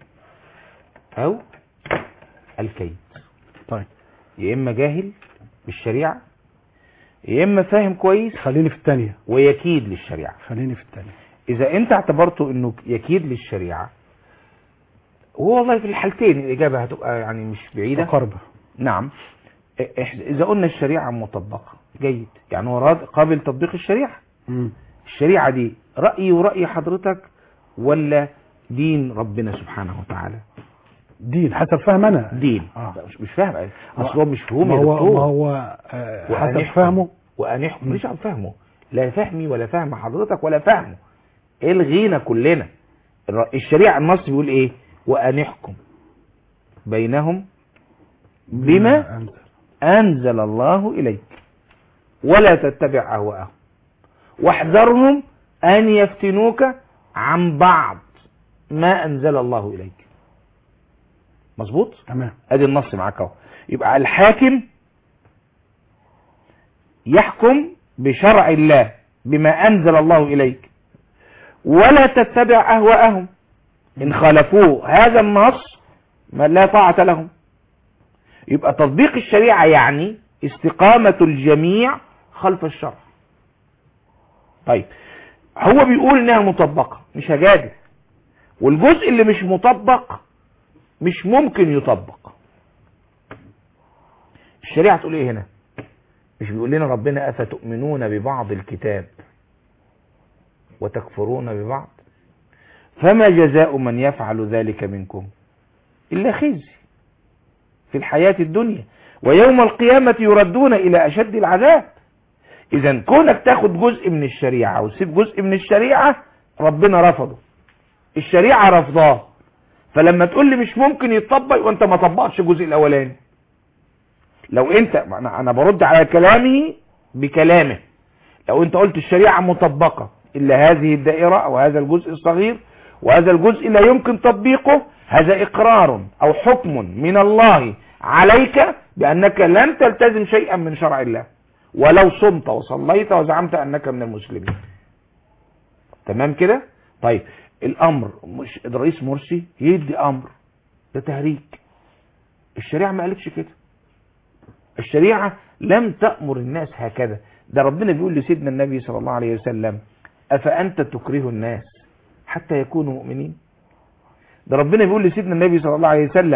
او الكيد طيب يا اما جاهل بالشريعه يا اما فاهم كويس خليني في الثانية ويكيد للشريعه خليني في الثانية اذا انت اعتبرته انه يكيد للشريعه هو والله في الحالتين الاجابه هتبقى يعني مش بعيده قربة نعم إح- اذا قلنا الشريعه مطبقه جيد يعني هو راد- قابل تطبيق الشريعه الشريعه دي رايي وراي حضرتك ولا دين ربنا سبحانه وتعالى دين حسب فهم انا دين آه. لا، مش مش فاهم اصل هو مش فهوم ما يا هو دكتور ما هو آه، وأن حسب يحكم. فهمه وان يحكم مش عن فهمه لا فهمي ولا فهم حضرتك ولا فهمه الغينا كلنا الر- الشريعه النص بيقول ايه وان يحكم بينهم بما أنزل. انزل الله اليك ولا تتبع اهواءهم واحذرهم ان يفتنوك عن بعض ما انزل الله اليك مظبوط تمام ادي النص معاك اهو يبقى الحاكم يحكم بشرع الله بما انزل الله اليك ولا تتبع اهواءهم ان خالفوه هذا النص ما لا طاعة لهم يبقى تطبيق الشريعة يعني استقامة الجميع خلف الشرع طيب هو بيقول انها مطبقة مش هجادل والجزء اللي مش مطبق مش ممكن يطبق الشريعة تقول ايه هنا مش بيقول لنا ربنا افتؤمنون ببعض الكتاب وتكفرون ببعض فما جزاء من يفعل ذلك منكم الا خزي في الحياة الدنيا ويوم القيامة يردون الى اشد العذاب اذا كونك تاخد جزء من الشريعة وتسيب جزء من الشريعة ربنا رفضه الشريعة رفضاه فلما تقول لي مش ممكن يتطبق وانت ما طبقتش الجزء الاولاني لو انت انا انا برد على كلامه بكلامه لو انت قلت الشريعه مطبقه الا هذه الدائره او هذا الجزء الصغير وهذا الجزء لا يمكن تطبيقه هذا اقرار او حكم من الله عليك بانك لن تلتزم شيئا من شرع الله ولو صمت وصليت وزعمت انك من المسلمين تمام كده طيب الامر مش الرئيس مرسي يدي امر ده تهريج الشريعه ما قالتش كده الشريعه لم تامر الناس هكذا ده ربنا بيقول لسيدنا النبي صلى الله عليه وسلم افانت تكره الناس حتى يكونوا مؤمنين ده ربنا بيقول لسيدنا النبي صلى الله عليه وسلم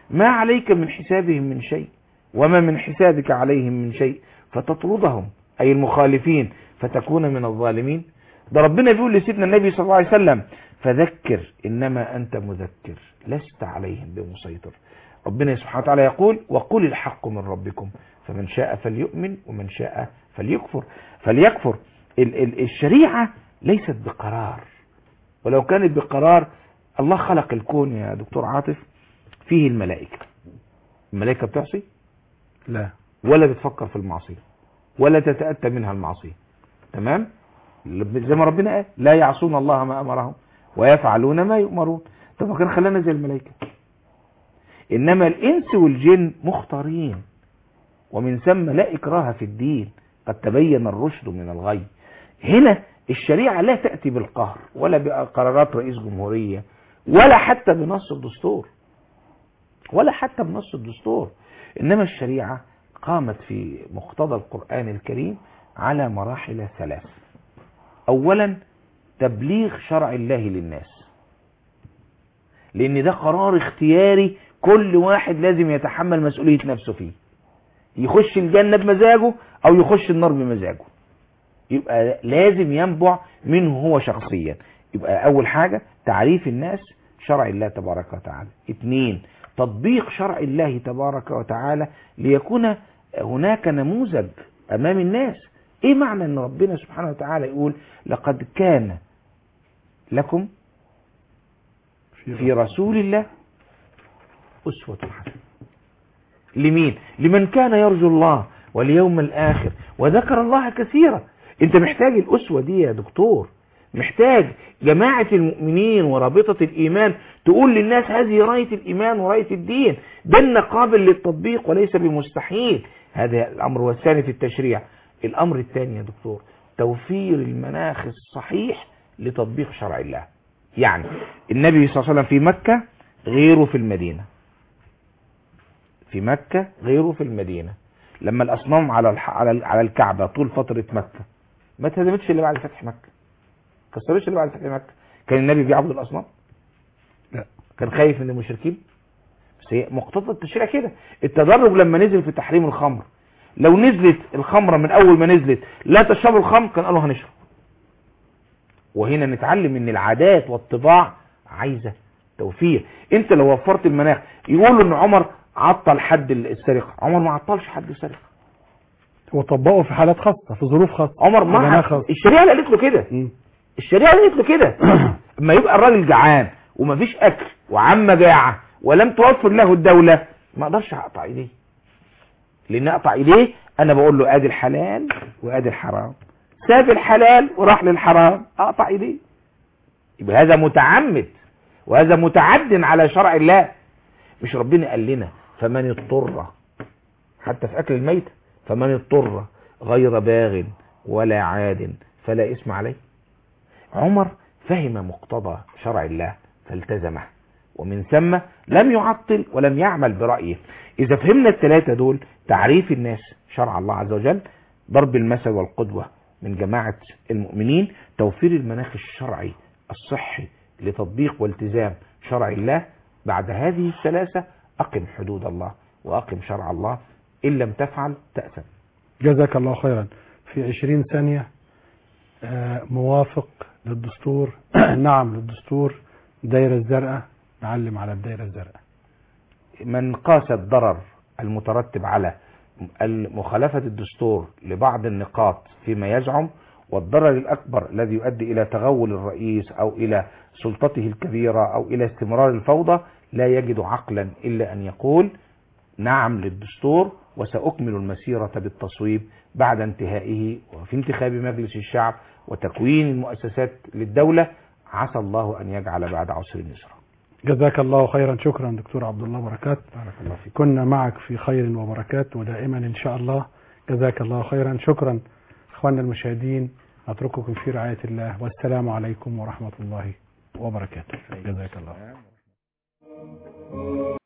ما عليك من حسابهم من شيء وما من حسابك عليهم من شيء فتطردهم أي المخالفين فتكون من الظالمين ده ربنا بيقول لسيدنا النبي صلى الله عليه وسلم فذكر إنما أنت مذكر لست عليهم بمسيطر ربنا سبحانه وتعالى يقول وقل الحق من ربكم فمن شاء فليؤمن ومن شاء فليكفر فليكفر ال- ال- الشريعة ليست بقرار ولو كانت بقرار الله خلق الكون يا دكتور عاطف فيه الملائكة الملائكة بتعصي لا ولا بتفكر في المعصية ولا تتأتى منها المعصية تمام زي ما ربنا قال لا يعصون الله ما أمرهم ويفعلون ما يؤمرون طب ما كان خلانا زي الملائكة إنما الإنس والجن مختارين ومن ثم لا إكراه في الدين قد تبين الرشد من الغي هنا الشريعة لا تأتي بالقهر ولا بقرارات رئيس جمهورية ولا حتى بنص الدستور ولا حتى بنص الدستور إنما الشريعة قامت في مقتضى القرآن الكريم على مراحل ثلاث أولا تبليغ شرع الله للناس لأن ده قرار اختياري كل واحد لازم يتحمل مسؤولية نفسه فيه يخش الجنة بمزاجه أو يخش النار بمزاجه يبقى لازم ينبع منه هو شخصيا يبقى أول حاجة تعريف الناس شرع الله تبارك وتعالى اثنين تطبيق شرع الله تبارك وتعالى ليكون هناك نموذج أمام الناس ايه معنى ان ربنا سبحانه وتعالى يقول لقد كان لكم في رسول الله أسوة حسنة لمين لمن كان يرجو الله واليوم الآخر وذكر الله كثيرا انت محتاج الأسوة دي يا دكتور محتاج جماعة المؤمنين ورابطة الإيمان تقول للناس هذه راية الإيمان وراية الدين ديننا قابل للتطبيق وليس بمستحيل هذا الأمر والثاني في التشريع الأمر الثاني يا دكتور توفير المناخ الصحيح لتطبيق شرع الله يعني النبي صلى الله عليه وسلم في مكة غيره في المدينة في مكة غيره في المدينة لما الأصنام على الح... على ال- على الكعبة طول فترة مكة ما اتهدمتش اللي بعد فتح مكة كسرتش اللي بعد فتح مكة كان النبي بيعبد الأصنام لا. كان خايف من المشركين بس هي مقتضى التشريع كده التدرج لما نزل في تحريم الخمر لو نزلت الخمرة من أول ما نزلت لا تشربوا الخمر كان قالوا هنشرب وهنا نتعلم ان العادات والطباع عايزة توفير انت لو وفرت المناخ يقولوا ان عمر عطل حد السرقة عمر ما عطلش حد السرقة وطبقه في حالات خاصة في ظروف خاصة عمر ما مناخ عط- خاص. الشريعة اللي قالت له كده مم. الشريعة اللي قالت له كده اما يبقى الراجل جعان ومفيش اكل وعم مجاعة ولم توفر له الدولة ما اقدرش اقطع ايديه لان اقطع ايديه انا بقول له ادي الحلال وادي الحرام ساب الحلال وراح للحرام اقطع ايديه يبقى هذا متعمد وهذا متعد على شرع الله مش ربنا قال لنا فمن اضطر حتى في اكل الميت فمن اضطر غير باغ ولا عاد فلا اسم عليه عمر فهم مقتضى شرع الله فالتزمه ومن ثم لم يعطل ولم يعمل برأيه إذا فهمنا الثلاثة دول تعريف الناس شرع الله عز وجل ضرب المثل والقدوة من جماعة المؤمنين توفير المناخ الشرعي الصحي لتطبيق والتزام شرع الله بعد هذه الثلاثة أقم حدود الله وأقم شرع الله إن لم تفعل تأثم جزاك الله خيرا في عشرين ثانية آه، موافق للدستور نعم للدستور الدائرة الزرقاء نعلم على الدائرة الزرقاء من قاس الضرر المترتب على مخالفة الدستور لبعض النقاط فيما يزعم والضرر الأكبر الذي يؤدي إلى تغول الرئيس أو إلى سلطته الكبيرة أو إلى استمرار الفوضى لا يجد عقلا إلا أن يقول نعم للدستور وسأكمل المسيرة بالتصويب بعد انتهائه وفي انتخاب مجلس الشعب وتكوين المؤسسات للدولة عسى الله أن يجعل بعد عسر يسرا جزاك الله خيرا شكرا دكتور عبد الله بركات بارك الله فيك كنا معك في خير وبركات ودائما إن شاء الله جزاك الله خيرا شكرا إخواننا المشاهدين أترككم في رعاية الله والسلام عليكم ورحمة الله وبركاته جزاك الله